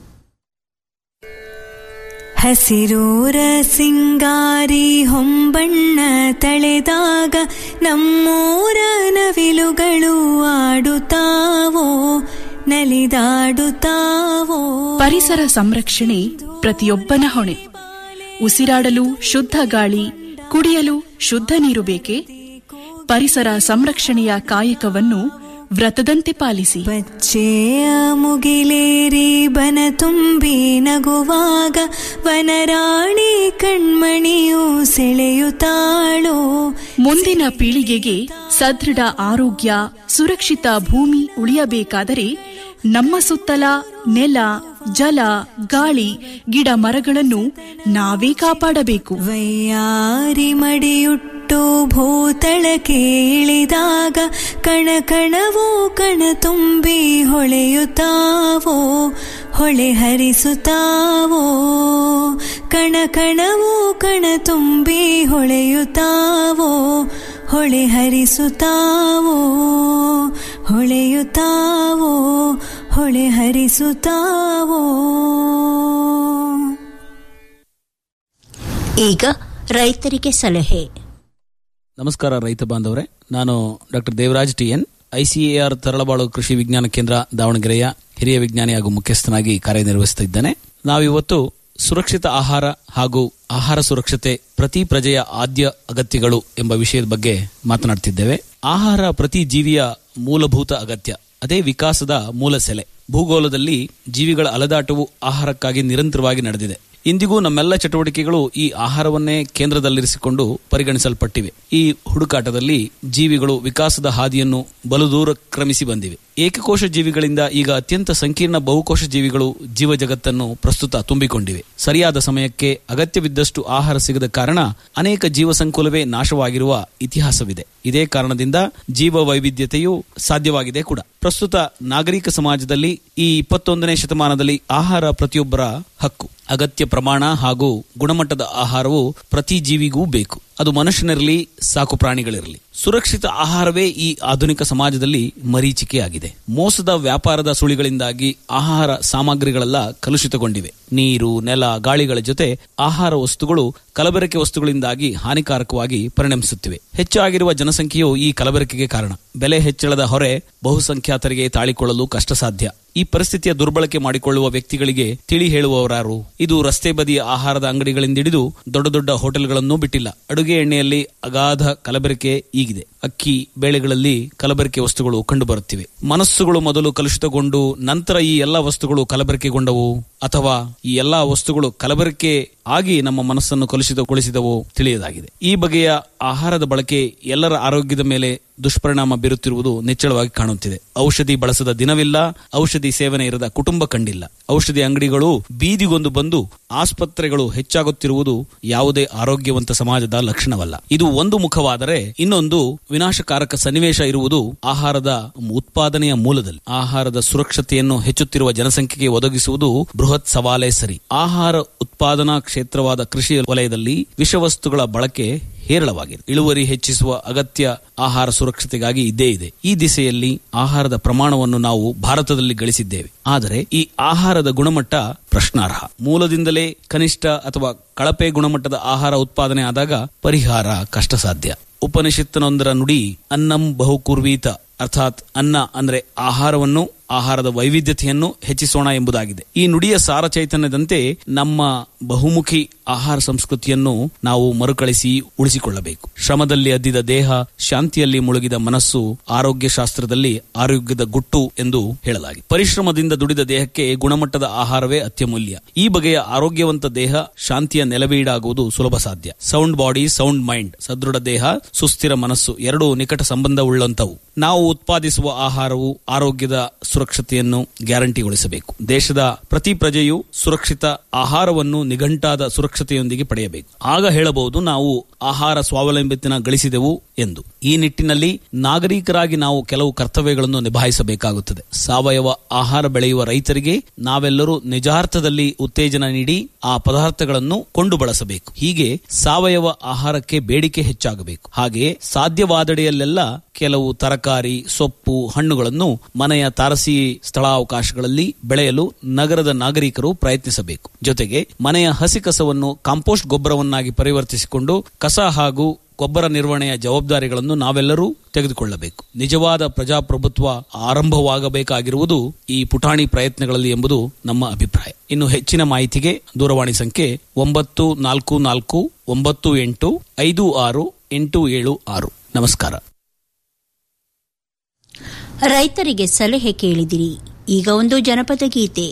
ಹಸಿರೂರ ಸಿಂಗಾರಿ ಹೊಂಬಣ್ಣ ತಳೆದಾಗ ನಮ್ಮೂರ ನವಿಲುಗಳು ಆಡುತ್ತಾವೋ ನಲಿದಾಡುತ್ತಾವೋ ಪರಿಸರ ಸಂರಕ್ಷಣೆ ಪ್ರತಿಯೊಬ್ಬನ ಹೊಣೆ ಉಸಿರಾಡಲು ಶುದ್ಧ ಗಾಳಿ ಕುಡಿಯಲು ಶುದ್ಧ ನೀರು ಬೇಕೆ ಪರಿಸರ ಸಂರಕ್ಷಣೆಯ ಕಾಯಕವನ್ನು ವ್ರತದಂತೆ ಪಾಲಿಸಿ ಪಚ್ಚೆಯ ಮುಗಿಲೇರಿ ಬನ ತುಂಬಿ ನಗುವಾಗ ವನರಾಣಿ ಕಣ್ಮಣಿಯು ಸೆಳೆಯುತ್ತಾಳೋ ಮುಂದಿನ ಪೀಳಿಗೆಗೆ ಸದೃಢ ಆರೋಗ್ಯ ಸುರಕ್ಷಿತ ಭೂಮಿ ಉಳಿಯಬೇಕಾದರೆ ನಮ್ಮ ಸುತ್ತಲ ನೆಲ ಜಲ ಗಾಳಿ ಗಿಡ ಮರಗಳನ್ನು ನಾವೇ ಕಾಪಾಡಬೇಕು ವೈಯಾರಿ ಮಡಿಯುಟ್ಟು ಭೂತಳಕ್ಕೆ ಇಳಿದಾಗ ಕಣ ಕಣವೋ ಕಣ ತುಂಬಿ ಹೊಳೆಯುತ್ತಾವೋ ಹೊಳೆ ಹರಿಸುತ್ತಾವೋ ಕಣ ಕಣವೋ ಕಣ ತುಂಬಿ ಹೊಳೆಯುತ್ತಾವೋ ಹೊಳೆ ಹರಿಸುತ್ತಾವೋ ಹೊಳೆಯುತ್ತಾವೋ ಹೊಳೆ ಹರಿಸುತ್ತಾವೋ ಈಗ ರೈತರಿಗೆ ಸಲಹೆ ನಮಸ್ಕಾರ ರೈತ ಬಾಂಧವರೇ ನಾನು doctor Devaraj T N ICAR Taralabalu Krishi Vigyan ಕೇಂದ್ರ ದಾವಣಗೆರೆಯ ಹಿರಿಯ ವಿಜ್ಞಾನಿ ಹಾಗೂ ಮುಖ್ಯಸ್ಥನಾಗಿ ಕಾರ್ಯನಿರ್ವಹಿಸುತ್ತಿದ್ದೇನೆ ನಾವಿವತ್ತು ಸುರಕ್ಷಿತ ಆಹಾರ ಹಾಗೂ ಆಹಾರ ಸುರಕ್ಷತೆ ಪ್ರತಿ ಪ್ರಜೆಯ ಆದ್ಯ ಅಗತ್ಯಗಳು ಎಂಬ ವಿಷಯದ ಬಗ್ಗೆ ಮಾತನಾಡ್ತಿದ್ದೇವೆ ಆಹಾರ ಪ್ರತಿ ಜೀವಿಯ ಮೂಲಭೂತ ಅಗತ್ಯ ಅದೇ ವಿಕಾಸದ ಮೂಲ ಸೆಲೆ ಭೂಗೋಳದಲ್ಲಿ ಜೀವಿಗಳ ಅಲದಾಟವು ಆಹಾರಕ್ಕಾಗಿ ನಿರಂತರವಾಗಿ ನಡೆದಿದೆ ಇಂದಿಗೂ ನಮ್ಮೆಲ್ಲ ಚಟುವಟಿಕೆಗಳು ಈ ಆಹಾರವನ್ನೇ ಕೇಂದ್ರದಲ್ಲಿರಿಸಿಕೊಂಡು ಪರಿಗಣಿಸಲ್ಪಟ್ಟಿವೆ ಈ ಹುಡುಕಾಟದಲ್ಲಿ ಜೀವಿಗಳು ವಿಕಾಸದ ಹಾದಿಯನ್ನು ಬಲು ದೂರ ಕ್ರಮಿಸಿ ಬಂದಿವೆ ಏಕಕೋಶ ಜೀವಿಗಳಿಂದ ಈಗ ಅತ್ಯಂತ ಸಂಕೀರ್ಣ ಬಹುಕೋಶ ಜೀವಿಗಳು ಜೀವ ಜಗತ್ತನ್ನು ಪ್ರಸ್ತುತ ತುಂಬಿಕೊಂಡಿವೆ ಸರಿಯಾದ ಸಮಯಕ್ಕೆ ಅಗತ್ಯವಿದ್ದಷ್ಟು ಆಹಾರ ಸಿಗದ ಕಾರಣ ಅನೇಕ ಜೀವ ಸಂಕುಲವೇ ನಾಶವಾಗಿರುವ ಇತಿಹಾಸವಿದೆ ಇದೇ ಕಾರಣದಿಂದ ಜೀವ ವೈವಿಧ್ಯತೆಯು ಸಾಧ್ಯವಾಗಿದೆ ಕೂಡ ಪ್ರಸ್ತುತ ನಾಗರಿಕ ಸಮಾಜದಲ್ಲಿ ಈ ಇಪ್ಪತ್ತೊಂದನೇ ಶತಮಾನದಲ್ಲಿ ಆಹಾರ ಪ್ರತಿಯೊಬ್ಬರ ಹಕ್ಕು ಅಗತ್ಯ ಪ್ರಮಾಣ ಹಾಗೂ ಗುಣಮಟ್ಟದ ಆಹಾರವು ಪ್ರತಿ ಜೀವಿಗೂ ಬೇಕು ಅದು ಮನುಷ್ಯನಿರಲಿ ಸಾಕು ಪ್ರಾಣಿಗಳಿರಲಿ ಸುರಕ್ಷಿತ ಆಹಾರವೇ ಈ ಆಧುನಿಕ ಸಮಾಜದಲ್ಲಿ ಮರೀಚಿಕೆಯಾಗಿದೆ ಮೋಸದ ವ್ಯಾಪಾರದ ಸುಳಿಗಳಿಂದಾಗಿ ಆಹಾರ ಸಾಮಗ್ರಿಗಳೆಲ್ಲ ಕಲುಷಿತಗೊಂಡಿವೆ ನೀರು ನೆಲ ಗಾಳಿಗಳ ಜೊತೆ ಆಹಾರ ವಸ್ತುಗಳು ಕಲಬೆರಕೆ ವಸ್ತುಗಳಿಂದಾಗಿ ಹಾನಿಕಾರಕವಾಗಿ ಪರಿಣಮಿಸುತ್ತಿವೆ ಹೆಚ್ಚಾಗಿರುವ ಜನಸಂಖ್ಯೆಯು ಈ ಕಲಬೆರಕೆಗೆ ಕಾರಣ ಬೆಲೆ ಹೆಚ್ಚಳದ ಹೊರೆ ಬಹುಸಂಖ್ಯಾತರಿಗೆ ತಾಳಿಕೊಳ್ಳಲು ಕಷ್ಟ ಸಾಧ್ಯ ಈ ಪರಿಸ್ಥಿತಿಯ ದುರ್ಬಳಕೆ ಮಾಡಿಕೊಳ್ಳುವ ವ್ಯಕ್ತಿಗಳಿಗೆ ತಿಳಿ ಹೇಳುವವರಾರು ಇದು ರಸ್ತೆ ಬದಿಯ ಆಹಾರದ ಅಂಗಡಿಗಳಿಂದಿಡಿದು ದೊಡ್ಡ ದೊಡ್ಡ ಹೋಟೆಲ್ಗಳನ್ನೂ ಬಿಟ್ಟಿಲ್ಲ ಅಡುಗೆ ಎಣ್ಣೆಯಲ್ಲಿ ಅಗಾಧ ಕಲಬೆರಕೆ ಈಗಿದೆ ಅಕ್ಕಿ ಬೇಳೆಗಳಲ್ಲಿ ಕಲಬೆರಕೆ ವಸ್ತುಗಳು ಕಂಡುಬರುತ್ತಿವೆ ಮನಸ್ಸುಗಳು ಮೊದಲು ಕಲುಷಿತಗೊಂಡು ನಂತರ ಈ ಎಲ್ಲಾ ವಸ್ತುಗಳು ಕಲಬೆರಕೆಗೊಂಡವು ಅಥವಾ ಈ ಎಲ್ಲಾ ವಸ್ತುಗಳು ಕಲಬೆರಕೆ ಆಗಿ ನಮ್ಮ ಮನಸ್ಸನ್ನು ಕಲುಷಿತಗೊಳಿಸಿದವು ತಿಳಿಯದಾಗಿದೆ ಈ ಬಗೆಯ ಆಹಾರದ ಬಳಕೆ ಎಲ್ಲರ ಆರೋಗ್ಯದ ಮೇಲೆ ದುಷ್ಪರಿಣಾಮ ಬೀರುತ್ತಿರುವುದು ನಿಚ್ಚಳವಾಗಿ ಕಾಣುತ್ತಿದೆ ಔಷಧಿ ಬಳಸದ ದಿನವಿಲ್ಲ ಔಷಧಿ ಸೇವನೆ ಇರದ ಕುಟುಂಬ ಕಂಡಿಲ್ಲ ಔಷಧಿ ಅಂಗಡಿಗಳು ಬೀದಿಗೊಂದು ಬಂದು ಆಸ್ಪತ್ರೆಗಳು ಹೆಚ್ಚಾಗುತ್ತಿರುವುದು ಯಾವುದೇ ಆರೋಗ್ಯವಂತ ಸಮಾಜದ ಲಕ್ಷಣವಲ್ಲ ಇದು ಒಂದು ಮುಖವಾದರೆ ಇನ್ನೊಂದು ವಿನಾಶಕಾರಕ ಸನ್ನಿವೇಶ ಇರುವುದು ಆಹಾರದ ಉತ್ಪಾದನೆಯ ಮೂಲದಲ್ಲಿ ಆಹಾರದ ಸುರಕ್ಷತೆಯನ್ನು ಹೆಚ್ಚುತ್ತಿರುವ ಜನಸಂಖ್ಯೆಗೆ ಒದಗಿಸುವುದು ಬೃಹತ್ ಸವಾಲೇ ಸರಿ ಆಹಾರ ಉತ್ಪಾದನಾ ಕ್ಷೇತ್ರವಾದ ಕೃಷಿ ವಲಯದಲ್ಲಿ ವಿಷವಸ್ತುಗಳ ಬಳಕೆ ಹೇರಳವಾಗಿದೆ ಇಳುವರಿ ಹೆಚ್ಚಿಸುವ ಅಗತ್ಯ ಆಹಾರ ಸುರಕ್ಷತೆಗಾಗಿ ಇದ್ದೇ ಇದೆ ಈ ದಿಸೆಯಲ್ಲಿ ಆಹಾರದ ಪ್ರಮಾಣವನ್ನು ನಾವು ಭಾರತದಲ್ಲಿ ಗಳಿಸಿದ್ದೇವೆ ಆದರೆ ಈ ಆಹಾರದ ಗುಣಮಟ್ಟ ಪ್ರಶ್ನಾರ್ಹ ಮೂಲದಿಂದಲೇ ಕನಿಷ್ಠ ಅಥವಾ ಕಳಪೆ ಗುಣಮಟ್ಟದ ಆಹಾರ ಉತ್ಪಾದನೆ ಆದಾಗ ಪರಿಹಾರ ಕಷ್ಟ ಸಾಧ್ಯ ಉಪನಿಷತ್ತಿನೊಂದರ ನುಡಿ ಅನ್ನಂ ಬಹುಕುರ್ವೀತ ಅರ್ಥಾತ್ ಅನ್ನ ಅಂದ್ರೆ ಆಹಾರವನ್ನು ಆಹಾರದ ವೈವಿಧ್ಯತೆಯನ್ನು ಹೆಚ್ಚಿಸೋಣ ಎಂಬುದಾಗಿದೆ ಈ ನುಡಿಯ ಸಾರ ಚೈತನ್ಯದಂತೆ ನಮ್ಮ ಬಹುಮುಖಿ ಆಹಾರ ಸಂಸ್ಕೃತಿಯನ್ನು ನಾವು ಮರುಕಳಿಸಿ ಉಳಿಸಿಕೊಳ್ಳಬೇಕು ಶ್ರಮದಲ್ಲಿ ಅದ್ದಿದ ದೇಹ ಶಾಂತಿಯಲ್ಲಿ ಮುಳುಗಿದ ಮನಸ್ಸು ಆರೋಗ್ಯ ಶಾಸ್ತ್ರದಲ್ಲಿ ಆರೋಗ್ಯದ ಗುಟ್ಟು ಎಂದು ಹೇಳಲಾಗಿದೆ ಪರಿಶ್ರಮದಿಂದ ದುಡಿದ ದೇಹಕ್ಕೆ ಗುಣಮಟ್ಟದ ಆಹಾರವೇ ಅತ್ಯಮೂಲ್ಯ ಈ ಬಗೆಯ ಆರೋಗ್ಯವಂತ ದೇಹ ಶಾಂತಿಯ ನೆಲವೀಡಾಗುವುದು ಸುಲಭ ಸಾಧ್ಯ ಸೌಂಡ್ ಬಾಡಿ ಸೌಂಡ್ ಮೈಂಡ್ ಸದೃಢ ದೇಹ ಸುಸ್ಥಿರ ಮನಸ್ಸು ಎರಡೂ ನಿಕಟ ಸಂಬಂಧವುಳ್ಳಂತವು ನಾವು ಉತ್ಪಾದಿಸುವ ಆಹಾರವು ಆರೋಗ್ಯದ ಸುರಕ್ಷತೆಯನ್ನು ಗ್ಯಾರಂಟಿಗೊಳಿಸಬೇಕು ದೇಶದ ಪ್ರತಿ ಪ್ರಜೆಯು ಸುರಕ್ಷಿತ ಆಹಾರವನ್ನು ನಿಘಂಟಾದ ಸುರಕ್ಷತೆಯೊಂದಿಗೆ ಪಡೆಯಬೇಕು ಆಗ ಹೇಳಬಹುದು ನಾವು ಆಹಾರ ಸ್ವಾವಲಂಬಿತನ ಗಳಿಸಿದೆವು ಎಂದು ಈ ನಿಟ್ಟಿನಲ್ಲಿ ನಾಗರಿಕರಾಗಿ ನಾವು ಕೆಲವು ಕರ್ತವ್ಯಗಳನ್ನು ನಿಭಾಯಿಸಬೇಕಾಗುತ್ತದೆ ಸಾವಯವ ಆಹಾರ ಬೆಳೆಯುವ ರೈತರಿಗೆ ನಾವೆಲ್ಲರೂ ನಿಜಾರ್ಥದಲ್ಲಿ ಉತ್ತೇಜನ ನೀಡಿ ಆ ಪದಾರ್ಥಗಳನ್ನು ಕೊಂಡು ಬಳಸಬೇಕು ಹೀಗೆ ಸಾವಯವ ಆಹಾರಕ್ಕೆ ಬೇಡಿಕೆ ಹೆಚ್ಚಾಗಬೇಕು ಹಾಗೆಯೇ ಸಾಧ್ಯವಾದಡೆಯಲ್ಲೆಲ್ಲ ಕೆಲವು ತರಕಾರಿ ಸೊಪ್ಪು ಹಣ್ಣುಗಳನ್ನು ಮನೆಯ ತಾರಸಿ ಸ್ಥಳಾವಕಾಶಗಳಲ್ಲಿ ಬೆಳೆಯಲು ನಗರದ ನಾಗರಿಕರು ಪ್ರಯತ್ನಿಸಬೇಕು ಜೊತೆಗೆ ಮನೆಯ ಹಸಿ ಕಸವನ್ನು ಕಾಂಪೋಸ್ಟ್ ಗೊಬ್ಬರವನ್ನಾಗಿ ಪರಿವರ್ತಿಸಿಕೊಂಡು ಕಸ ಹಾಗೂ ಗೊಬ್ಬರ ನಿರ್ವಹಣೆಯ ಜವಾಬ್ದಾರಿಗಳನ್ನು ನಾವೆಲ್ಲರೂ ತೆಗೆದುಕೊಳ್ಳಬೇಕು ನಿಜವಾದ ಪ್ರಜಾಪ್ರಭುತ್ವ ಆರಂಭವಾಗಬೇಕಾಗಿರುವುದು ಈ ಪುಟಾಣಿ ಪ್ರಯತ್ನಗಳಲ್ಲಿ ಎಂಬುದು ನಮ್ಮ ಅಭಿಪ್ರಾಯ ಇನ್ನು ಹೆಚ್ಚಿನ ಮಾಹಿತಿಗೆ ದೂರವಾಣಿ ಸಂಖ್ಯೆ ಒಂಬತ್ತು ನಾಲ್ಕು ನಾಲ್ಕು ಒಂಬತ್ತು ಎಂಟು ಐದು ಆರು ಎಂಟು ಏಳು ಆರು ನಮಸ್ಕಾರ ರೈತರಿಗೆ ಸಲಹೆ ಕೇಳಿದಿರಿ ಈಗ ಒಂದು ಜನಪದ ಗೀತೆ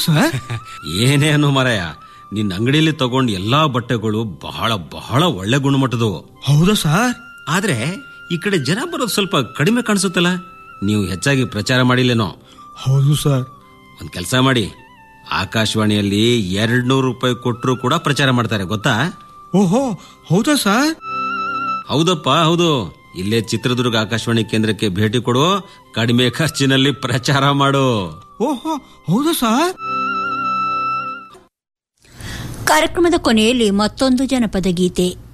ಸರ್ ಏನೇ ಅನ್ನು ಮರಯ ನಿನ್ನ ಅಂಗಡಿಯಲ್ಲಿ ತಗೊಂಡ್ ಎಲ್ಲಾ ಬಟ್ಟೆಗಳು ಬಹಳ ಬಹಳ ಒಳ್ಳೆ ಗುಣಮಟ್ಟದವು ಹೌದಾ ಸರ್ ಆದ್ರೆ ಈ ಕಡೆ ಜನ ಬರೋದು ಸ್ವಲ್ಪ ಕಡಿಮೆ ಕಾಣಿಸುತ್ತಲ್ಲ ನೀವು ಹೆಚ್ಚಾಗಿ ಪ್ರಚಾರ ಮಾಡಿಲ್ಲೇನೋ ಹೌದು ಸರ್ ಒಂದ್ ಕೆಲಸ ಮಾಡಿ ಆಕಾಶವಾಣಿಯಲ್ಲಿ ಎರಡ್ ನೂರು ರೂಪಾಯಿ ಕೊಟ್ಟರು ಕೂಡ ಪ್ರಚಾರ ಮಾಡ್ತಾರೆ ಗೊತ್ತಾ ಓಹೋ ಹೌದಾ ಸರ್ ಹೌದಪ್ಪ ಹೌದು ಇಲ್ಲೇ ಚಿತ್ರದುರ್ಗ ಆಕಾಶವಾಣಿ ಕೇಂದ್ರಕ್ಕೆ ಭೇಟಿ ಕೊಡು ಕಡಿಮೆ ಖರ್ಚಿನಲ್ಲಿ ಪ್ರಚಾರ ಮಾಡು ಓಹೋ ಹೌದಾ ಸರ್ ಕಾರ್ಯಕ್ರಮದ ಕೊನೆಯಲ್ಲಿ ಮತ್ತೊಂದು ಜನಪದ ಗೀತೆ